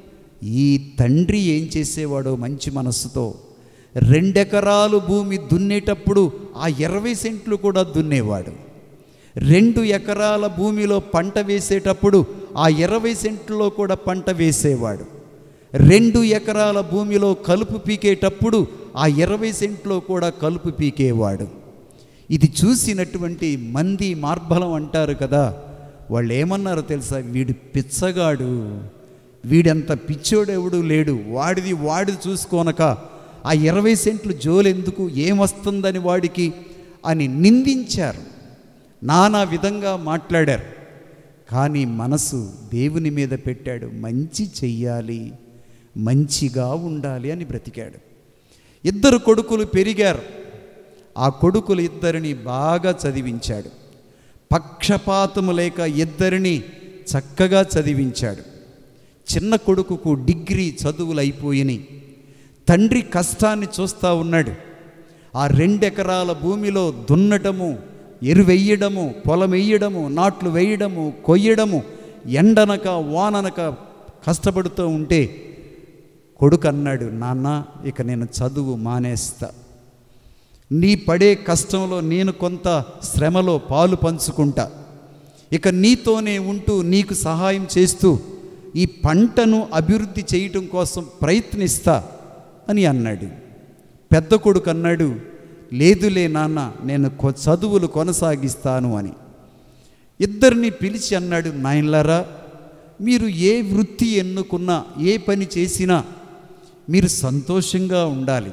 ఈ తండ్రి ఏం చేసేవాడో మంచి మనస్సుతో రెండెకరాలు భూమి దున్నేటప్పుడు ఆ ఇరవై సెంట్లు కూడా దున్నేవాడు రెండు ఎకరాల భూమిలో పంట వేసేటప్పుడు ఆ ఇరవై సెంట్లో కూడా పంట వేసేవాడు రెండు ఎకరాల భూమిలో కలుపు పీకేటప్పుడు ఆ ఇరవై సెంట్లో కూడా కలుపు పీకేవాడు ఇది చూసినటువంటి మంది మార్బలం అంటారు కదా వాళ్ళు ఏమన్నారో తెలుసా వీడు పిచ్చగాడు వీడంత పిచ్చోడెవడు లేడు వాడిది వాడు చూసుకోనక ఆ ఇరవై సెంట్లు జోలెందుకు ఏమొస్తుందని వాడికి అని నిందించారు నానా విధంగా మాట్లాడారు కానీ మనసు దేవుని మీద పెట్టాడు మంచి చెయ్యాలి మంచిగా ఉండాలి అని బ్రతికాడు ఇద్దరు కొడుకులు పెరిగారు ఆ కొడుకులు ఇద్దరిని బాగా చదివించాడు పక్షపాతము లేక ఇద్దరిని చక్కగా చదివించాడు చిన్న కొడుకుకు డిగ్రీ చదువులు అయిపోయినాయి తండ్రి కష్టాన్ని చూస్తూ ఉన్నాడు ఆ రెండెకరాల భూమిలో దున్నటము ఎరువెయ్యడము పొలం వేయడము నాట్లు వేయడము కొయ్యడము ఎండనక వాననక కష్టపడుతూ ఉంటే కొడుకు అన్నాడు నాన్న ఇక నేను చదువు మానేస్తా నీ పడే కష్టంలో నేను కొంత శ్రమలో పాలు పంచుకుంటా ఇక నీతోనే ఉంటూ నీకు సహాయం చేస్తూ ఈ పంటను అభివృద్ధి చేయటం కోసం ప్రయత్నిస్తా అని అన్నాడు పెద్ద కొడుకు అన్నాడు లేదులే నాన్న నేను కొ- చదువులు కొనసాగిస్తాను అని ఇద్దరిని పిలిచి అన్నాడు నాయనలారా మీరు ఏ వృత్తి ఎన్నుకున్నా ఏ పని చేసినా మీరు సంతోషంగా ఉండాలి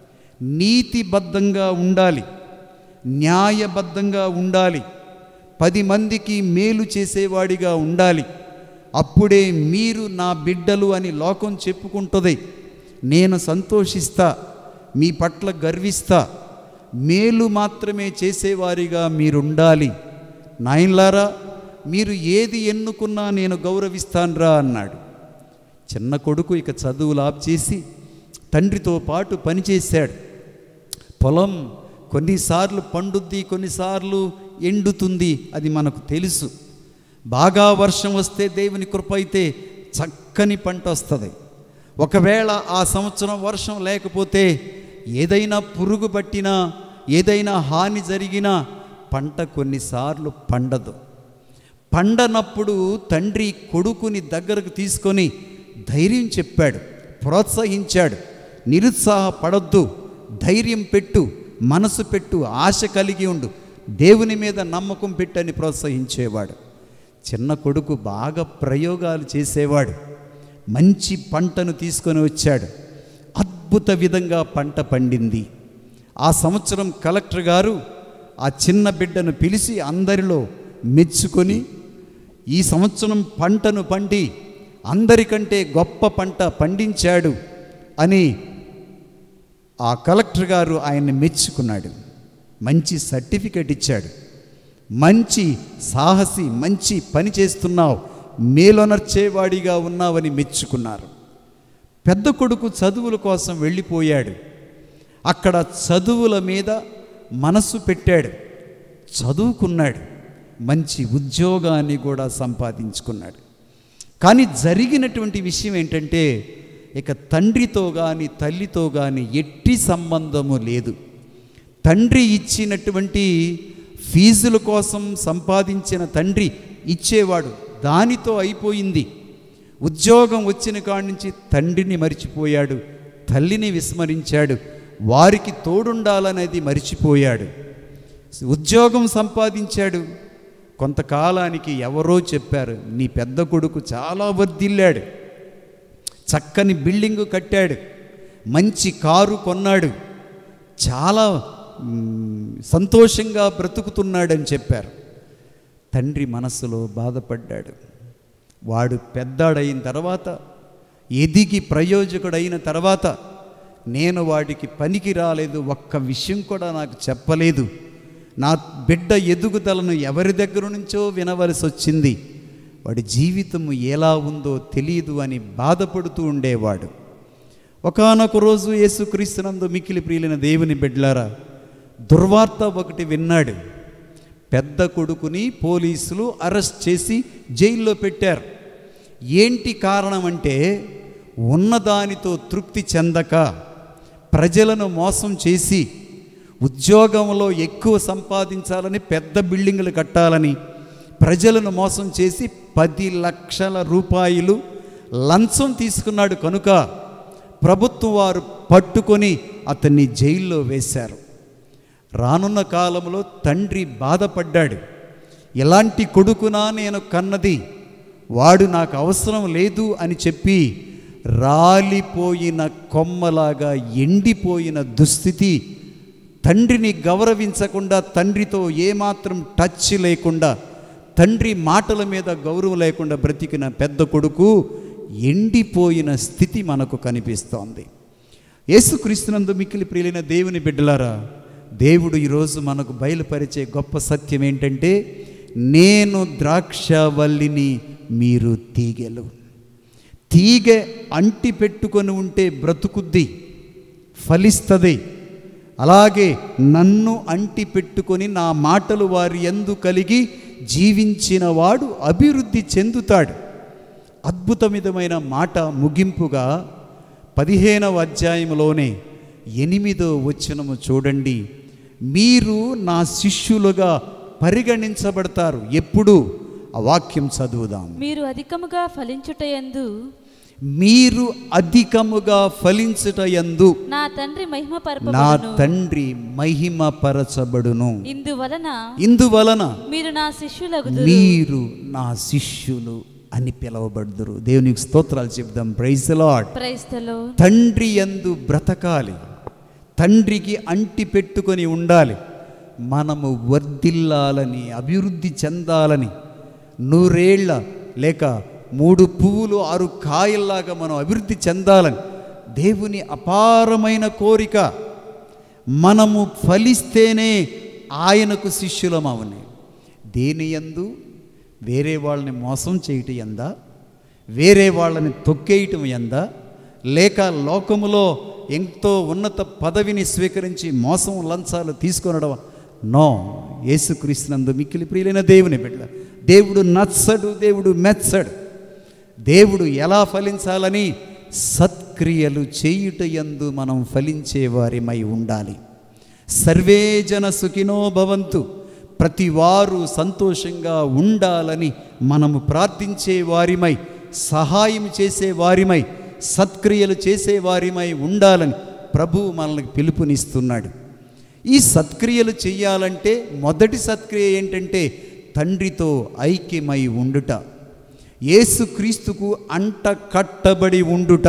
నీతిబద్ధంగా ఉండాలి న్యాయబద్ధంగా ఉండాలి పది మందికి మేలు చేసేవాడిగా ఉండాలి అప్పుడే మీరు నా బిడ్డలు అని లోకం చెప్పుకుంటుంది నేను సంతోషిస్తా మీ పట్ల గర్విస్తా మేలు మాత్రమే చేసేవారిగా మీరుండాలి నాయన్లారా మీరు ఏది ఎన్నుకున్నా నేను గౌరవిస్తాన్రా అన్నాడు చిన్న కొడుకు ఇక చదువులు ఆప్ చేసి తండ్రితో పాటు పనిచేశాడు పొలం కొన్నిసార్లు పండుద్ది కొన్నిసార్లు ఎండుతుంది అది మనకు తెలుసు బాగా వర్షం వస్తే దేవుని కృప అయితే చక్కని పంట వస్తుంది ఒకవేళ ఆ సంవత్సరం వర్షం లేకపోతే ఏదైనా పురుగు పట్టినా ఏదైనా హాని జరిగినా పంట కొన్నిసార్లు పండదు పండనప్పుడు తండ్రి కొడుకుని దగ్గరకు తీసుకొని ధైర్యం చెప్పాడు ప్రోత్సహించాడు నిరుత్సాహపడొద్దు ధైర్యం పెట్టు మనసు పెట్టు ఆశ కలిగి ఉండు దేవుని మీద నమ్మకం పెట్టని ప్రోత్సహించేవాడు చిన్న కొడుకు బాగా ప్రయోగాలు చేసేవాడు మంచి పంటను తీసుకొని వచ్చాడు అద్భుత విధంగా పంట పండింది ఆ సంవత్సరం కలెక్టర్ గారు ఆ చిన్న బిడ్డను పిలిచి అందరిలో మెచ్చుకొని ఈ సంవత్సరం పంటను పండి అందరికంటే గొప్ప పంట పండించాడు అని ఆ కలెక్టర్ గారు ఆయన్ని మెచ్చుకున్నాడు మంచి సర్టిఫికెట్ ఇచ్చాడు మంచి సాహసి మంచి పని చేస్తున్నావు మేలొనర్చేవాడిగా ఉన్నావని మెచ్చుకున్నారు పెద్ద కొడుకు చదువుల కోసం వెళ్ళిపోయాడు అక్కడ చదువుల మీద మనసు పెట్టాడు చదువుకున్నాడు మంచి ఉద్యోగాన్ని కూడా సంపాదించుకున్నాడు కానీ జరిగినటువంటి విషయం ఏంటంటే ఇక తండ్రితో కానీ తల్లితో కానీ ఎట్టి సంబంధము లేదు తండ్రి ఇచ్చినటువంటి ఫీజుల కోసం సంపాదించిన తండ్రి ఇచ్చేవాడు దానితో అయిపోయింది ఉద్యోగం వచ్చిన కాడి నుంచి తండ్రిని మరిచిపోయాడు తల్లిని విస్మరించాడు వారికి తోడుండాలనేది మరిచిపోయాడు ఉద్యోగం సంపాదించాడు కొంతకాలానికి ఎవరో చెప్పారు నీ పెద్ద కొడుకు చాలా వర్దిల్లాడు చక్కని బిల్డింగు కట్టాడు మంచి కారు కొన్నాడు చాలా మ్, సంతోషంగా బ్రతుకుతున్నాడని చెప్పారు తండ్రి మనస్సులో బాధపడ్డాడు వాడు పెద్దాడైన తర్వాత ఎదిగి ప్రయోజకుడైన తర్వాత నేను వాడికి పనికి రాలేదు ఒక్క విషయం కూడా నాకు చెప్పలేదు నా బిడ్డ ఎదుగుదలను ఎవరి దగ్గర నుంచో వినవలసి వచ్చింది వాడి జీవితం ఎలా ఉందో తెలియదు అని బాధపడుతూ ఉండేవాడు ఒకానొక రోజు యేసుక్రీస్తునందు మిక్కిలి ప్రియులైన దేవుని బిడ్డలారా దుర్వార్త ఒకటి విన్నాడు పెద్ద కొడుకుని పోలీసులు అరెస్ట్ చేసి జైల్లో పెట్టారు ఏంటి కారణం అంటే ఉన్నదానితో తృప్తి చెందక ప్రజలను మోసం చేసి ఉద్యోగంలో ఎక్కువ సంపాదించాలని పెద్ద బిల్డింగులు కట్టాలని ప్రజలను మోసం చేసి పది లక్షల రూపాయలు లంచం తీసుకున్నాడు కనుక ప్రభుత్వం వారు పట్టుకొని అతన్ని జైల్లో వేశారు రానున్న కాలంలో తండ్రి బాధపడ్డాడు ఎలాంటి కొడుకునా నేను కన్నది వాడు నాకు అవసరం లేదు అని చెప్పి రాలిపోయిన కొమ్మలాగా ఎండిపోయిన దుస్థితి తండ్రిని గౌరవించకుండా తండ్రితో ఏమాత్రం టచ్ లేకుండా తండ్రి మాటల మీద గౌరవం లేకుండా బ్రతికిన పెద్ద కొడుకు ఎండిపోయిన స్థితి మనకు కనిపిస్తోంది యేసుక్రీస్తునందు మిక్కిలి ప్రియులైన దేవుని బిడ్డలారా దేవుడు ఈరోజు మనకు బయలుపరిచే గొప్ప సత్యం ఏంటంటే నేను ద్రాక్షవల్లిని మీరు తీగెలు తీగ అంటి పెట్టుకొని ఉంటే బ్రతుకుద్ది ఫలిస్తుంది అలాగే నన్ను అంటి పెట్టుకొని నా మాటలు వారి ఎందు కలిగి జీవించిన వాడు అభివృద్ధి చెందుతాడు అద్భుతమిదమైన మాట ముగింపుగా పదిహేనవ అధ్యాయంలోనే ఎనిమిదో వచనము చూడండి మీరు నా శిష్యులుగా పరిగణించబడతారు ఎప్పుడు ఆ వాక్యం చదువుదాం మీరు అధికముగా ఫలించుటయందు మీరు అధికముగా ఫలించుట యందు నా తండ్రి మహిమ నా పరపబడును తండ్రి మహిమ పరచబడును ఇందువలన ఇందువలన మీరు నా శిష్యులకు మీరు నా శిష్యులు అని పిలవబడుదురు దేవునికి స్తోత్రాలు చెప్దాం ప్రైజ్ లాడ్ ప్రైస్తలో తండ్రి యందు బ్రతకాలి తండ్రికి అంటి పెట్టుకొని ఉండాలి మనము వర్ధిల్లాలని అభివృద్ధి చెందాలని నూరేళ్ల లేక మూడు పువ్వులు ఆరు కాయల్లాగా మనం అభివృద్ధి చెందాలని దేవుని అపారమైన కోరిక మనము ఫలిస్తేనే ఆయనకు శిష్యులమవని దేని యందు వేరే వాళ్ళని మోసం చేయటం ఎందా వేరే వాళ్ళని తొక్కేయటం ఎందా లేక లోకములో ఎంతో ఉన్నత పదవిని స్వీకరించి మోసం లంచాలు తీసుకొనడం నో యేసుక్రీస్తునందు మిక్కిలి ప్రియులైన దేవుని బిడ్డ దేవుడు నచ్చడు దేవుడు మెచ్చడు దేవుడు ఎలా ఫలించాలని సత్క్రియలు చేయుట యందు మనం ఫలించే వారిమై ఉండాలి సర్వే జన సుఖినో భవంతు ప్రతి వారు సంతోషంగా ఉండాలని మనము ప్రార్థించే వారిమై సహాయం చేసే వారిమై సత్క్రియలు చేసే వారిమై ఉండాలని ప్రభువు మనల్ని పిలుపునిస్తున్నాడు ఈ సత్క్రియలు చెయ్యాలంటే మొదటి సత్క్రియ ఏంటంటే తండ్రితో ఐక్యమై ఉండుట యేసుక్రీస్తుకు అంట కట్టబడి ఉండుట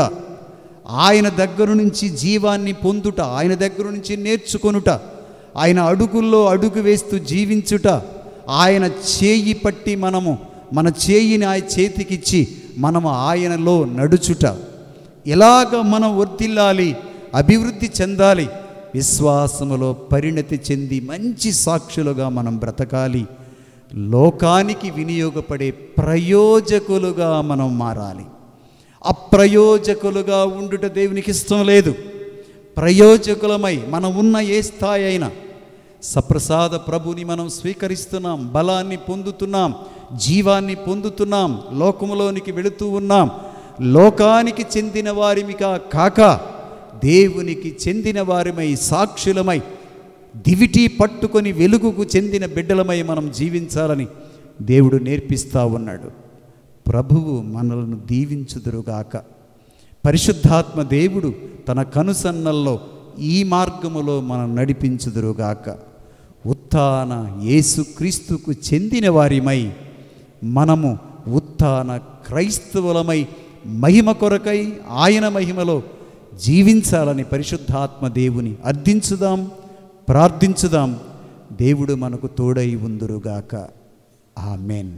ఆయన దగ్గర నుంచి జీవాన్ని పొందుట ఆయన దగ్గర నుంచి నేర్చుకొనుట ఆయన అడుగుల్లో అడుగు వేస్తూ జీవించుట ఆయన చేయి పట్టి మనము మన చేయిని ఆయన చేతికిచ్చి మనము ఆయనలో నడుచుట ఎలాగ మనం వర్ధిల్లాలి అభివృద్ధి చెందాలి విశ్వాసములో పరిణతి చెంది మంచి సాక్షులుగా మనం బ్రతకాలి లోకానికి వినియోగపడే ప్రయోజకులుగా మనం మారాలి అప్రయోజకులుగా ఉండుట దేవునికి ఇష్టం లేదు ప్రయోజకులమై మనం ఉన్న ఏ స్థాయి అయినా సప్రసాద ప్రభుని మనం స్వీకరిస్తున్నాం బలాన్ని పొందుతున్నాం జీవాన్ని పొందుతున్నాం లోకములోనికి వెళుతూ ఉన్నాం లోకానికి చెందిన వారిమిగా కాక దేవునికి చెందిన వారిమై సాక్షులమై దివిటి పట్టుకొని వెలుగుకు చెందిన బిడ్డలమై మనం జీవించాలని దేవుడు నేర్పిస్తా ఉన్నాడు ప్రభువు మనలను దీవించుదురుగాక పరిశుద్ధాత్మ దేవుడు తన కనుసన్నల్లో ఈ మార్గములో మనం నడిపించుదురుగాక ఉత్థాన యేసుక్రీస్తుకు చెందిన వారిమై మనము ఉత్థాన క్రైస్తవులమై మహిమ కొరకై ఆయన మహిమలో జీవించాలని పరిశుద్ధాత్మ దేవుని అర్థించుదాం ప్రార్థించుదాం దేవుడు మనకు తోడై ఉందురుగాక ఆమెన్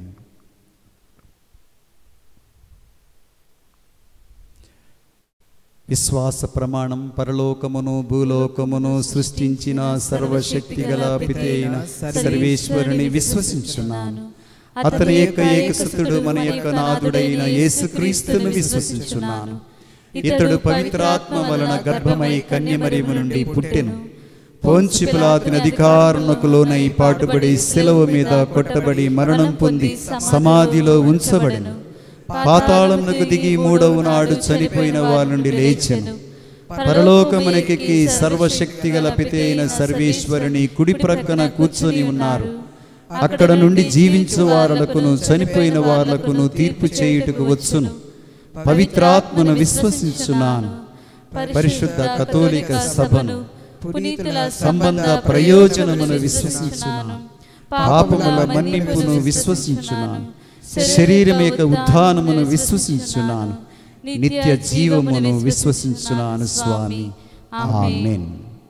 విశ్వాస ప్రమాణం పరలోకమును భూలోకమును సృష్టించిన సర్వశక్తి గల పితైన సర్వేశ్వరుని విశ్వసించున్నాను అతని యొక్క ఏకసుతుడు మన యొక్క నాథుడైన యేసుక్రీస్తును విశ్వసించున్నాను ఇతడు పవిత్రాత్మ వలన గర్భమై కన్యమరియము నుండి పుట్టెను పోంచి పిలాతిన అధికారునకు లోనై పాటుబడి శిలవ మీద కొట్టబడి మరణం పొంది సమాధిలో ఉంచబడెను పాతాళమునకు దిగి మూడవ నాడు చనిపోయిన వారి నుండి లేచెను పరలోకమునకెక్కి సర్వశక్తి గల పితే అయిన సర్వేశ్వరుని కుడి ప్రక్కన కూర్చొని ఉన్నారు అక్కడ నుండి జీవించు వారులకును చనిపోయిన వారులకును తీర్పు చేయుటకు వచ్చును పవిత్రాత్మను విశ్వసించున్నాను పరిశుద్ధ కథోలిక సభను పునీతుల సంబంధ ప్రయోజనమును విశ్వసించున్నాను పాపముల మన్నింపును విశ్వసించున్నాను శరీరం యొక్క ఉత్థానమును విశ్వసించున్నాను నిత్య జీవమును విశ్వసించున్నాను స్వామి ఆమెన్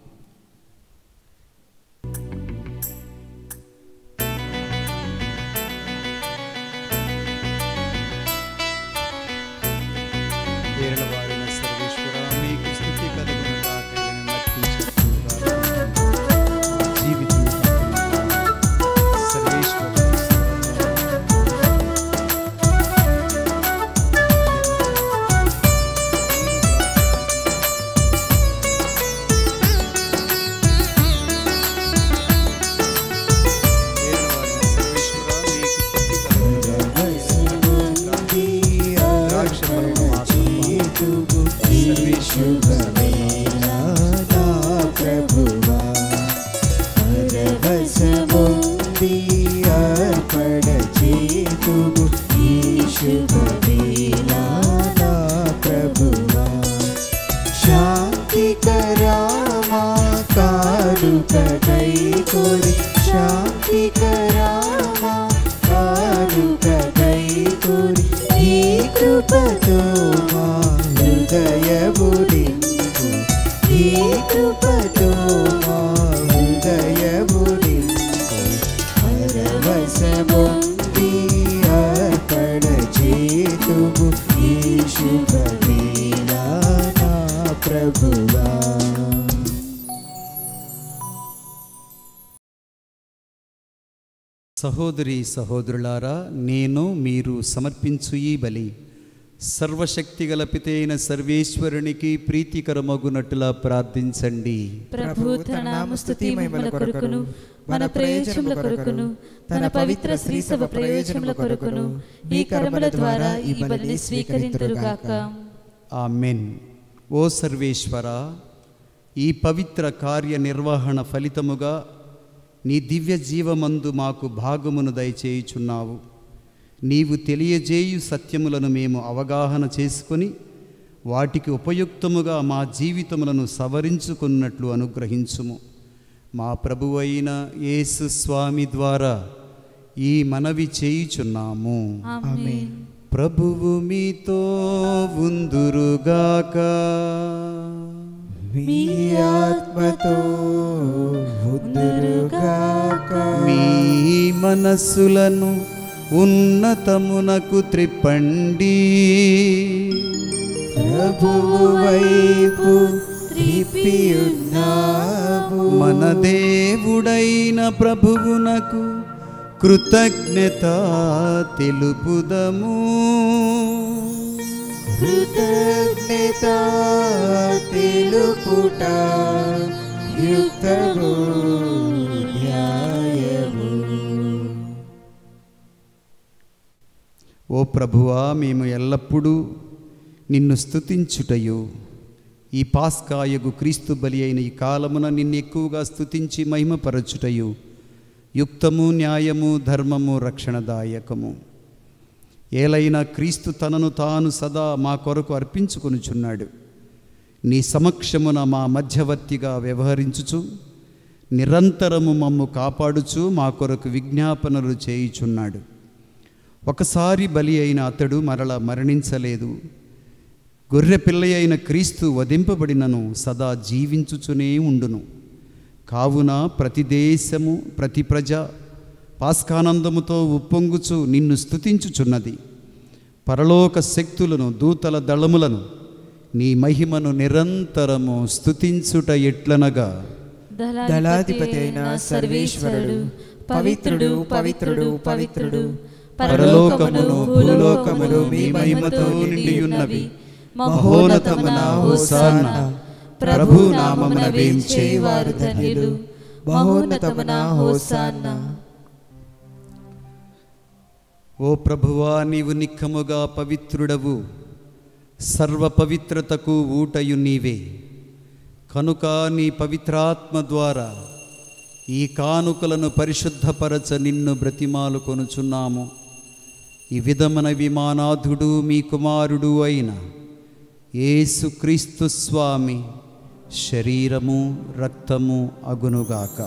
ఏరలవారిన సర్వేశ్వర మీకు స్తుతి కలుగును గాక అని నర్తించుచున్నాను. జీవితం సర్వేశ్వర ఏరలవారిన సర్వేశ్వర మీకు స్తుతి కలుగును గాక. ద్రాక్ష ఫలము మాత్రము శాంతికరామా కారుకై కోరి శాంతికరామా కారుకై కోరి ఈ కృపతో మా హృదయముడింపు ఈ కృపతో మా హృదయముడింపు పరవశముంది అర్పణ చేతుము ఈ శుభ వేళ నా సహోదరి సహోదరులారా నేను మీరు సమర్పించు ఈ బలి సర్వశక్తిగల పితైన సర్వేశ్వరునికి ప్రీతికరమగునట్టులా ప్రార్థించండి ప్రభు తన నామస్తుతి మహిమల కొరకును మన ప్రయోజనముల కొరకును తన పవిత్ర శ్రీ సభ ప్రయోజనముల కొరకును ఈ కర్మల ద్వారా ఈ బలిని స్వీకరింతురుగాక ఆమెన్ ఓ సర్వేశ్వర ఈ పవిత్ర కార్య నిర్వహణ ఫలితముగా నీ దివ్య జీవమందు మాకు భాగమును దయచేయుచున్నావు నీవు తెలియజేయు సత్యములను మేము అవగాహన చేసుకొని వాటికి ఉపయుక్తముగా మా జీవితములను సవరించుకున్నట్లు అనుగ్రహించుము మా ప్రభువైన యేసు స్వామి ద్వారా ఈ మనవి చేయుచున్నాము ఆమేన్ ప్రభువు మీతో ఉందురుగాక మీ ఆత్మతో ఉందురుగాక మీ మనస్సులను ఉన్నతమునకు త్రిప్పండి ప్రభువు వైపు త్రిప్పియున్నాము మన దేవుడైన ప్రభువునకు కృతజ్ఞత తెలుపుదము కృతజ్ఞత తెలుపుట యుక్తము న్యాయము ఓ ప్రభువా మేము ఎల్లప్పుడూ నిన్ను స్తుతించుటయు ఈ పాస్కాయగు క్రీస్తు బలి అయిన ఈ కాలమున నిన్ను ఎక్కువగా స్తుతించి మహిమపరచుటయు యుక్తము న్యాయము ధర్మము రక్షణదాయకము ఏలైనా క్రీస్తు తనను తాను సదా మా కొరకు అర్పించుకొనుచున్నాడు నీ సమక్షమున మా మధ్యవర్తిగా వ్యవహరించుచు నిరంతరము మమ్ము కాపాడుచు మా కొరకు విజ్ఞాపనలు చేయుచున్నాడు ఒకసారి బలి అయిన అతడు మరల మరణించలేదు గొర్రె పిల్ల అయిన క్రీస్తు వధింపబడినను సదా జీవించుచునే ఉండును కావున ప్రతి దేశము ప్రతి ప్రజ పాస్కానందముతో ఉప్పొంగుచు నిన్ను స్తుతించుచున్నది పరలోక శక్తులను దూతల దళములను నీ మహిమను నిరంతరము స్తుతించుట ఎట్లనగా దళాధిపతి అయిన సర్వేశ్వరుడు పవిత్రుడు పవిత్రుడు పవిత్రుడు పరలోకమును భూలోకమును మీ మహిమతో నిండియున్నవి మహోన్నతమున హోసాన్న ప్రభు నామమున వేంచేవారు ధన్యులు మహోన్నతమున హోసాన్న ఓ ప్రభువా నీవు నిక్కముగా పవిత్రుడవు సర్వ పవిత్రతకు ఊటయు నీవే కనుక నీ పవిత్రాత్మ ద్వారా ఈ కానుకలను పరిశుద్ధపరచ నిన్ను బ్రతిమాలు కొనుచున్నాము ఈ విధమున విమానాథుడు మీ కుమారుడు అయిన యేసుక్రీస్తు స్వామి శరీరము రక్తము అగునుగాక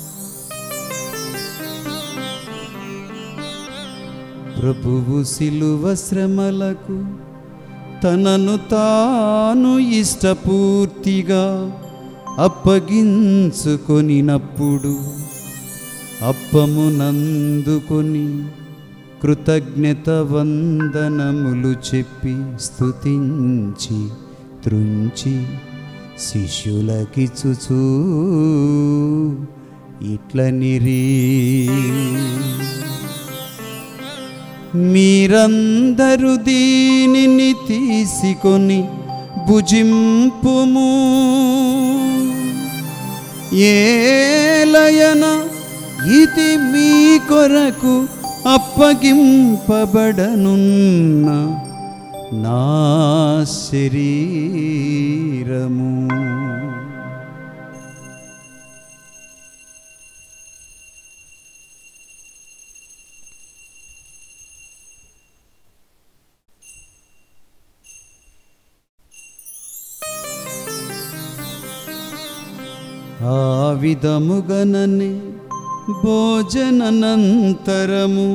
ప్రభువు సిలువ శ్రమలకు తనను తాను ఇష్టపూర్తిగా అప్పగించుకొనినప్పుడు అప్పమునందుకొని కృతజ్ఞత వందనములు చెప్పి స్తుతించి త్రుంచి శిష్యులకిచ్చుచూ ఇట్లనిరీ మీరందరూ దీనిని తీసుకొని భుజింపుము ఏలయన ఇది మీ కొరకు అప్పగింపబడనున్న నా శరీరము ఆ విధముగననే భోజననంతరము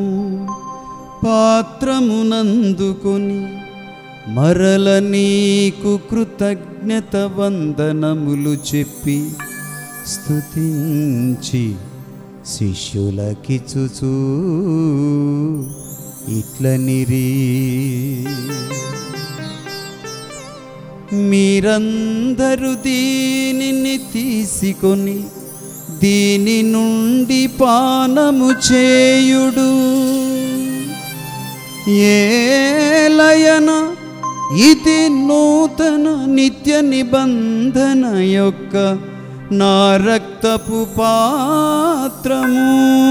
పాత్రమునందుకొని మరల నీకు కృతజ్ఞత వందనములు చెప్పి స్తుతించి శిష్యులకిచ్చుచూ ఇట్లనిరీ మీరందరూ దీనిని తీసుకొని దీని నుండి పానము చేయుడు ఏలయన ఇది నూతన నిత్య నిబంధన యొక్క నా రక్తపు పాత్రము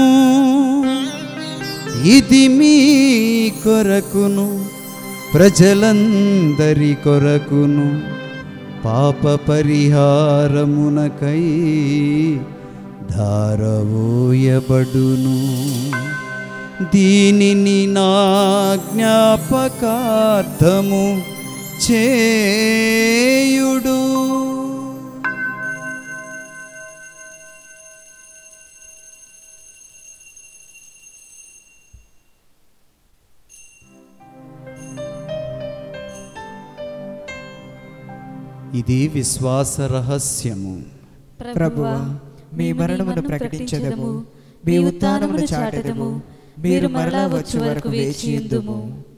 ఇది మీ కొరకును ప్రజలందరి కొరకును పాప పరిహారమునకై ధారవోయబడును దీనిని నా జ్ఞాపకార్థము చేయుడు ఇది విశ్వాస రహస్యము ప్రభువా మీ మరణమును ప్రకటించదము మీ ఉత్థానమును చాటెదము మీరు మరలా వచ్చే వరకు వేచియుందుము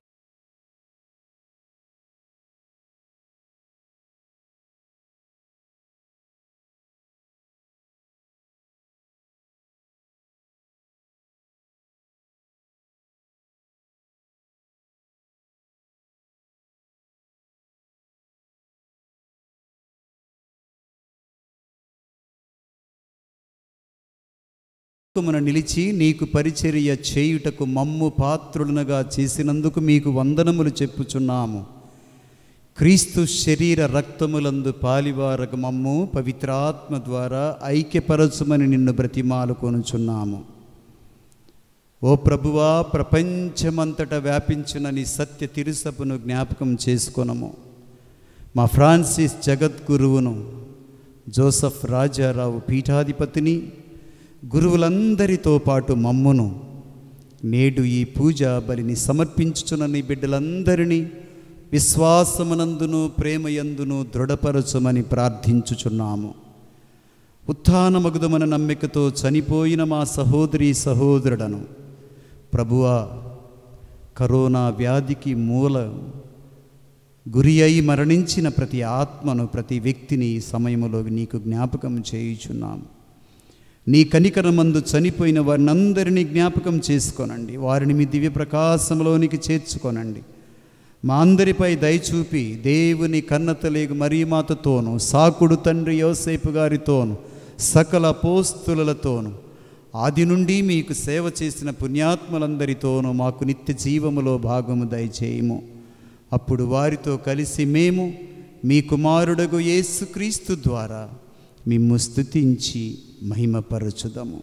మన నిలిచి నీకు పరిచర్య చేయుటకు మమ్ము పాత్రులనుగా చేసినందుకు మీకు వందనములు చెప్పుచున్నాము క్రీస్తు శరీర రక్తములందు పాలివారక మమ్ము పవిత్రాత్మ ద్వారా ఐక్యపరచుమని నిన్ను బ్రతిమాలు కొనుచున్నాము ఓ ప్రభువా ప్రపంచమంతటా వ్యాపించిన నీ సత్య తిరుసపును జ్ఞాపకం చేసుకొనము మా ఫ్రాన్సిస్ జగద్గురువును జోసఫ్ రాజారావు పీఠాధిపతిని గురువులందరితో పాటు మమ్మును నేడు ఈ పూజ బలిని సమర్పించుచున్న నీ బిడ్డలందరినీ విశ్వాసమునందును ప్రేమయందును దృఢపరచుమని ప్రార్థించుచున్నాము ఉత్థానమగుదమన నమ్మికతో చనిపోయిన మా సహోదరి సహోదరుడను ప్రభువా కరోనా వ్యాధికి మూల గురి అయి మరణించిన ప్రతి ఆత్మను ప్రతి వ్యక్తిని ఈ సమయంలో నీకు జ్ఞాపకం చేయుచున్నాము నీ కనికరమందు చనిపోయిన వారినందరినీ జ్ఞాపకం చేసుకోనండి వారిని మీ దివ్య ప్రకాశంలోనికి చేర్చుకోనండి మా అందరిపై దయచూపి దేవుని కన్నతలేగు మరియమాతతోనూ సాకుడు తండ్రి యోసేపు గారితోనూ సకల పోస్తులతోనూ ఆది నుండి మీకు సేవ చేసిన పుణ్యాత్మలందరితోనూ మాకు నిత్య జీవములో భాగము దయచేయము అప్పుడు వారితో కలిసి మేము మీ కుమారుడగు యేసుక్రీస్తు ద్వారా మిమ్ము స్తుతించి మహిమపరచుదము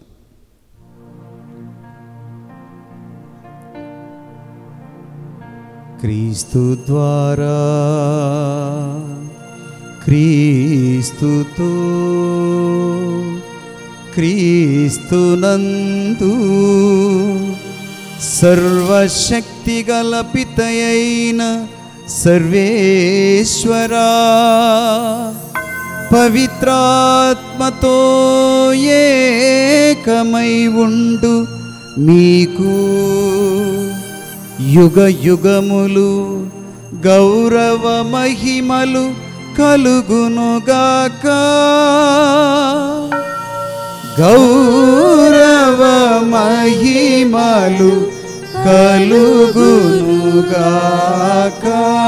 క్రీస్తు ద్వారా క్రీస్తుతో క్రీస్తునందు సర్వశక్తిగల పితయైన సర్వేశ్వరా పవిత్రాత్మతో ఏకమై ఉండు మీకు యుగ యుగములు గౌరవ మహిమలు కలుగునుగాక గౌరవ మహిమలు కలుగునుగాక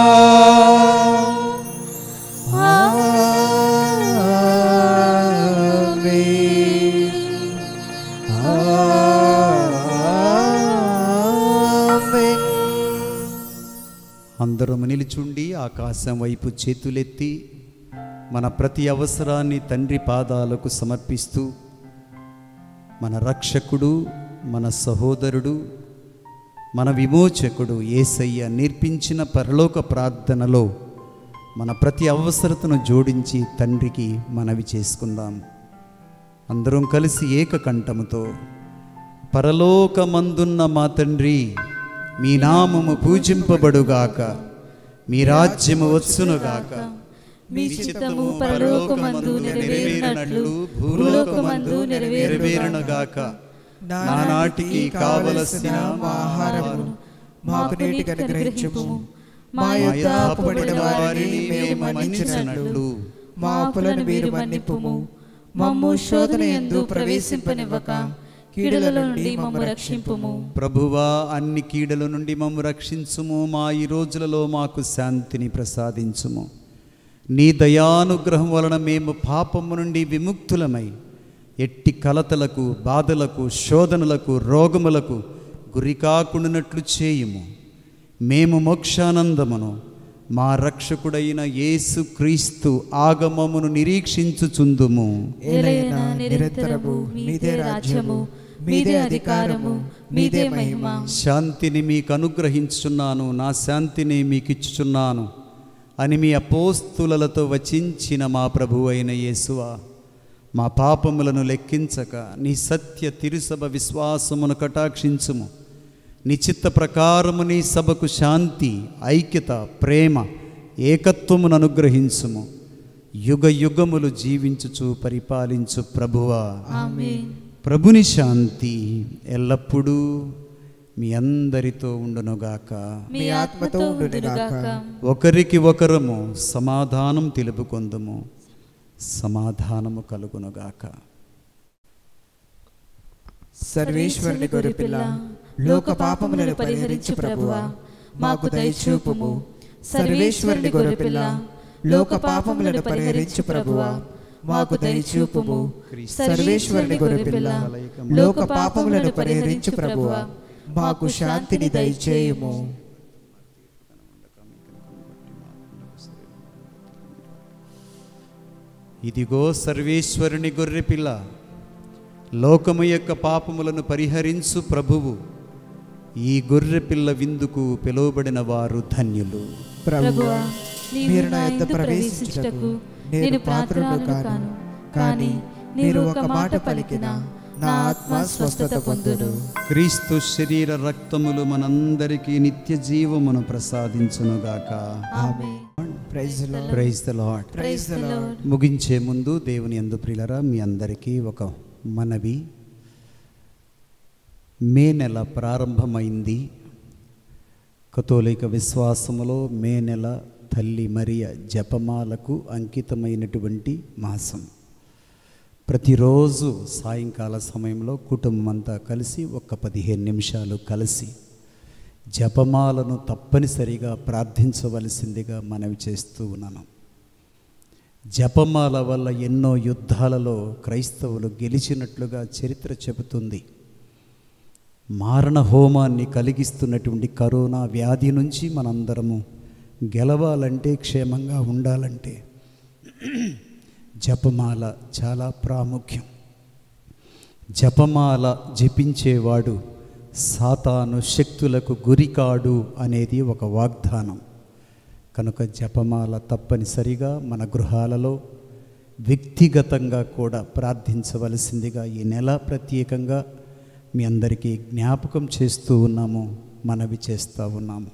అందరము నిలుచుండి ఆకాశం వైపు చేతులెత్తి మన ప్రతి అవసరాన్ని తండ్రి పాదాలకు సమర్పిస్తూ మన రక్షకుడు మన సహోదరుడు మన విమోచకుడు ఏసయ్య నేర్పించిన పరలోక ప్రార్థనలో మన ప్రతి అవసరతను జోడించి తండ్రికి మనవి చేసుకుందాం అందరం కలిసి ఏకకంఠముతో పరలోకమందున్న మా తండ్రి మీ నామము పూజింపబడుగాక మీ రాజ్యము వచ్చునుగాక మీ చిత్తము పరలోకమందు నెరవేరినట్లు భూలోకమందు నెరవేరునుగాక నెరవేరునుగాక నానాటికి కావలసిన మా ఆహారమును మాకు నీటికి అనుగ్రహించుము మా మా యొక్క యొక్క అప్పుబడిన వారిని మేము మన్నించినట్లు మన్నించినట్లు మా అప్పులను మీరు మన్నిప్పుము మమ్ము శోధన ఎందు ప్రవేశింపనివ్వక కీడుల నుండి మమ్ము రక్షింపుము ప్రభువా అన్ని కీడల నుండి మమ్ము రక్షించుము మా ఈ రోజులలో మాకు శాంతిని ప్రసాదించుము నీ దయానుగ్రహం వలన మేము పాపము నుండి విముక్తులమై ఎట్టి కలతలకు బాధలకు శోధనలకు రోగములకు గురికాకుండానట్లు చేయుము మేము మోక్షానందమును మా రక్షకుడైన యేసు క్రీస్తు ఆగమమును నిరీక్షించుచుందుము ఏలైన నిరంతరము మీదే రాజ్యము మీదే అధికారము మీదే మహిమ శాంతిని మీకు అనుగ్రహించుచున్నాను నా శాంతిని మీకు ఇచ్చుచున్నాను అని మీ అపోస్తులతో వచించిన మా ప్రభు అయిన యేసువా మా పాపములను లెక్కించక నీ సత్య తిరుసభ విశ్వాసమును కటాక్షించుము నీ చిత్త ప్రకారము నీ సభకు శాంతి ఐక్యత ప్రేమ ఏకత్వమును అనుగ్రహించుము యుగ యుగములు జీవించుచు పరిపాలించు ప్రభువా ఆమేన్ ప్రభుని శాంతి ఎల్లప్పుడూ మీ అందరితో ఉండునుగాక మీ ఆత్మతో ఉండునుగాక ఒకరికి ఒకరము సమాధానం తెలుపుకొందుము సమాధానము కలుగునుగాక సర్వేశ్వరుని గొర్రెపిల్ల లోక పాపములను పరిహరించు ప్రభువా మాకు దయచూపుము సర్వేశ్వరుని గొర్రెపిల్ల లోక పాపములను పరిహరించు ప్రభువా మాకు దయచూపుము సర్వేశ్వరుని గొర్రెపిల్ల లోక పాపములను పరిహరించు ప్రభువా మాకు శాంతిని దయచేయుము ఇదిగో సర్వేశ్వరుని గొర్రెపిల్ల లోకము యొక్క పాపములను పరిహరించు ప్రభువు ఈ గొర్రెపిల్ల విందుకు పిలువబడిన వారు ధన్యులు ప్రభువా మీరు నీవు నా నా యొద్ద యందు ప్రవేశించుటకు ప్రవేశించుటకు నేను నేను పాత్రుడను పాత్రుడను కాను కాను కానీ మీరు ఒక మాట పలికిన నా ఆత్మ స్వస్థత పొందును క్రీస్తు శరీర రక్తములు మనందరికీ నిత్య జీవమును ప్రసాదించునుగాక ఆమేన్ praise Lord praise the Lord praise the Lord ముగించే ముందు దేవుని ఎందు ప్రియులరా మీ అందరికీ ఒక మనవి మే నెల ప్రారంభమైంది కథోలిక విశ్వాసములో మే నెల తల్లి మరియ జపమాలకు అంకితమైనటువంటి మాసం ప్రతిరోజు సాయంకాల సమయంలో కుటుంబం అంతా కలిసి ఒక పదిహేను నిమిషాలు కలిసి జపమాలను తప్పనిసరిగా ప్రార్థించవలసిందిగా మనవి చేస్తూ ఉన్నాను జపమాల వల్ల ఎన్నో యుద్ధాలలో క్రైస్తవులు గెలిచినట్లుగా చరిత్ర చెబుతుంది మారణ హోమాన్ని కలిగిస్తున్నటువంటి కరోనా వ్యాధి నుంచి మనందరము గెలవాలంటే క్షేమంగా ఉండాలంటే జపమాల చాలా ప్రాముఖ్యం జపమాల జపించేవాడు సాతాను శక్తులకు గురికాడు అనేది ఒక వాగ్దానం కనుక జపమాల తప్పనిసరిగా మన గృహాలలో వ్యక్తిగతంగా కూడా ప్రార్థించవలసిందిగా ఈ నెల ప్రత్యేకంగా మీ అందరికీ జ్ఞాపకం చేస్తూ ఉన్నాము మనవి చేస్తూ ఉన్నాము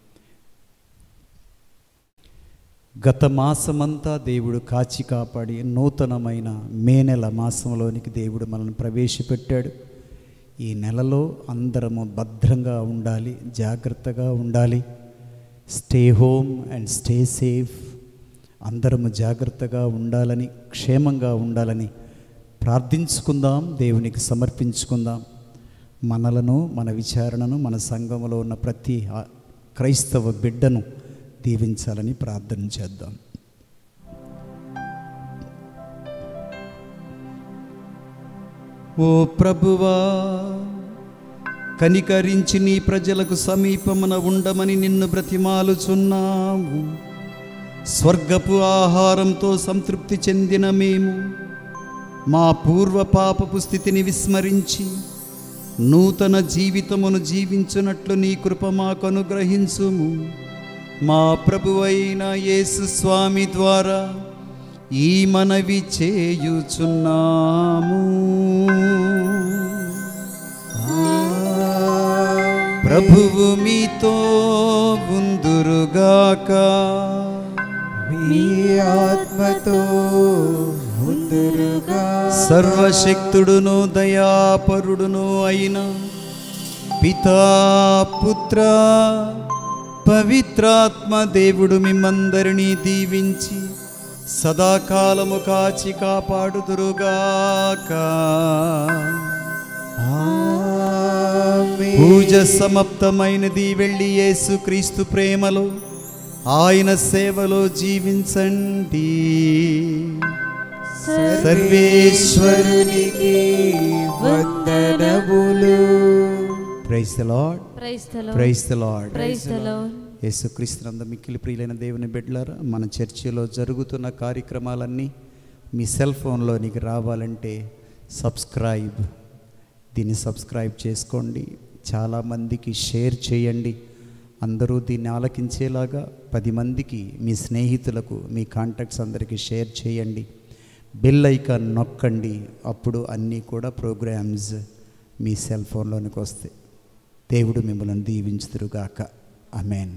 గత మాసమంతా దేవుడు కాచి కాపాడి నూతనమైన మే నెల మాసంలోనికి దేవుడు మనల్ని ప్రవేశపెట్టాడు ఈ నెలలో అందరము భద్రంగా ఉండాలి జాగ్రత్తగా ఉండాలి stay home and stay safe అందరము జాగ్రత్తగా ఉండాలని క్షేమంగా ఉండాలని ప్రార్థించుకుందాం దేవునికి సమర్పించుకుందాం మనలను మన విచారణను మన సంఘములో ఉన్న ప్రతి ఆ- క్రైస్తవ బిడ్డను దీవించాలని ప్రార్థన చేద్దాం ఓ ప్రభువా కనికరించి నీ ప్రజలకు సమీపమున ఉండమని నిన్ను బ్రతిమాలుచున్నాము స్వర్గపు ఆహారంతో సంతృప్తి చెందిన మేము మా పూర్వ పాపపు స్థితిని విస్మరించి నూతన జీవితమును జీవించున్నట్లు నీ కృప మాకు అనుగ్రహించుము మా ప్రభువైన యేసు స్వామి ద్వారా ఈ మనవి చేయుచున్నాము ప్రభువు మీతో ఉందురుగాక మీ ఆత్మతో ముందురుగా సర్వశక్తుడును దయాపరుడును అయిన పితా పుత్ర పవిత్రాత్మ దేవుడు మిమ్మందరినీ దీవించి సదాకాలము కాచి కాపాడుదురుగాక ఆమేన్. పూజ సమాప్తమైనది వెళ్ళి యేసు క్రీస్తు ప్రేమలో ఆయన సేవలో జీవించండి సర్వేశ్వరునికి వందనములు praise the Lord praise the Lord praise the Lord praise the Lord యేసుక్రీస్తునందు మిక్కిలి ప్రియులైన దేవుని బిడ్డలారా మన చర్చిలో జరుగుతున్న కార్యక్రమాలన్నీ మీ సెల్ ఫోన్లోనికి రావాలంటే సబ్స్క్రైబ్ దీన్ని సబ్స్క్రైబ్ చేసుకోండి చాలామందికి షేర్ చేయండి అందరూ దీన్ని ఆలకించేలాగా పది మందికి మీ స్నేహితులకు మీ కాంటాక్ట్స్ అందరికీ షేర్ చేయండి బెల్ ఐకాన్ నొక్కండి అప్పుడు అన్నీ కూడా ప్రోగ్రామ్స్ మీ సెల్ ఫోన్లోనికి వస్తాయి దేవుడు మిమ్మల్ని దీవించుదురుగాక అమెన్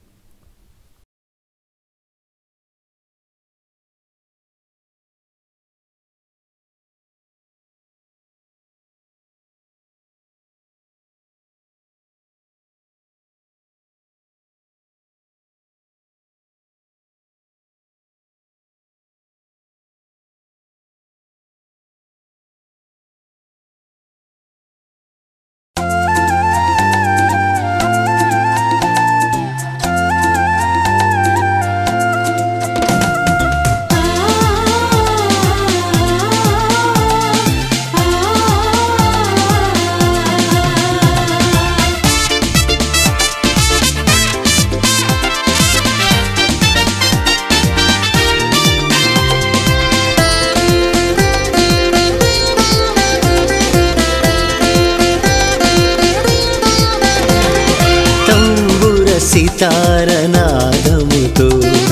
తంబుర సితారనాదముతో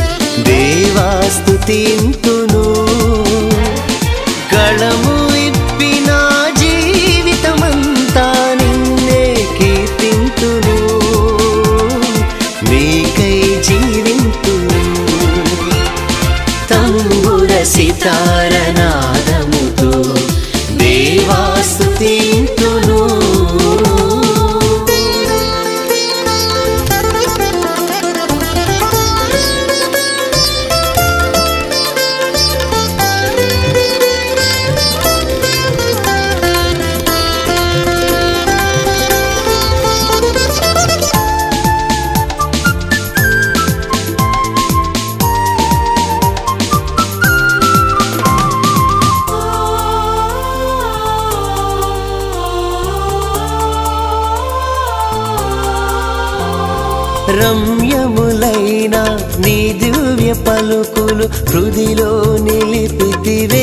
దేవాస్తుతింతును గళము ఇప్పిన జీవితమంతా నిన్నే కీర్తింతును నీకై జీవింతును తంబుర సితారనాదముతో దేవాస్తుతింతును రమ్యములైన నీ దివ్య పలుకులు హృదిలో నిలిపితివే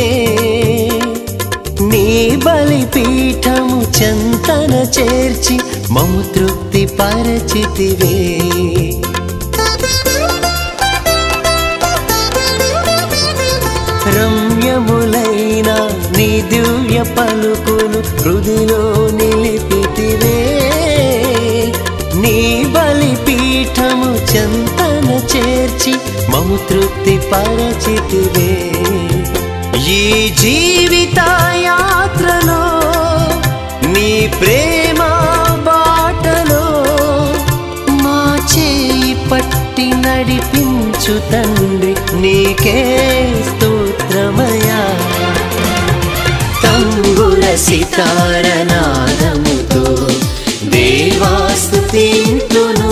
నీ బలిపీఠము చంతన చేర్చి మము తృప్తి పరచితివే రమ్యములైన నీ దివ్య పలుకులు హృదిలో నిలిపితివే నీ బలిపీఠము చంతన చేర్చి మము తృప్తి పరచితివే ఈ జీవిత యాత్రలో నీ ప్రేమ బాటలో మా చేయి పట్టి నడిపించు తండ్రి నీకే స్తోత్రమయా తంబుర సితారనాదముతో దేవాస్తుతింతును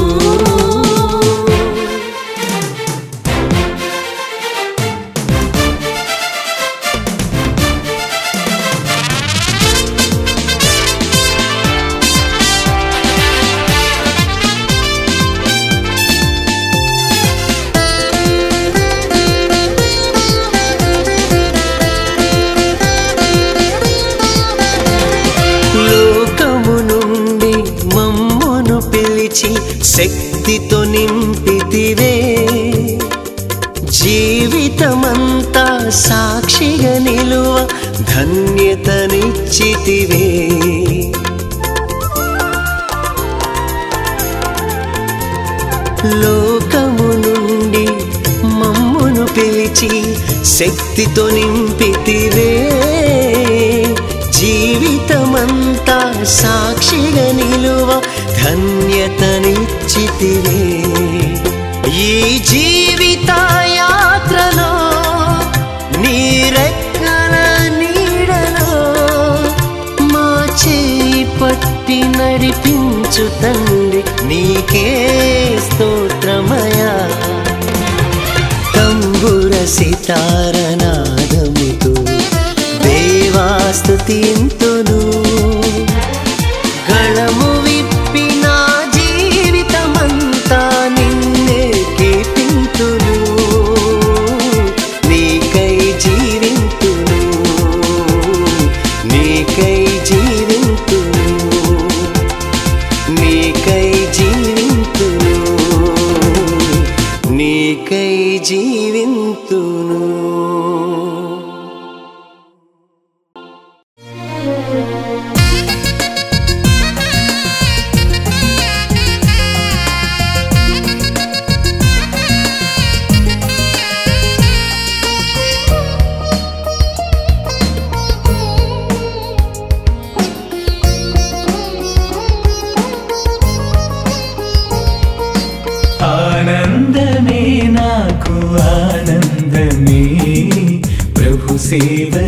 లోకము నుండి మమ్మును పిలిచి శక్తితో నింపితివే జీవితమంతా సాక్షిగా నిలువ ధన్యతనిచ్చితివే లోకము నుండి మమ్మును పిలిచి శక్తితో నింపితివే జీవితమంతా సాక్షిగా నిలువ ధన్యతనిచ్చితివే ఈ జీవిత యాత్రలో యేసు తండ్రి నీకే స్తోత్రమయా తంబుర సితారనాదముతో దేవాస్తుతింతును గళము విప్పి నా జీవితమంతా నిన్నే కీర్తింతును నీకై జీవింతును నీకై జీవింతును నీకై జీవింతును నీకై జీవింతును ఆనందమే నాకు ఆనందమే ప్రభు సేవ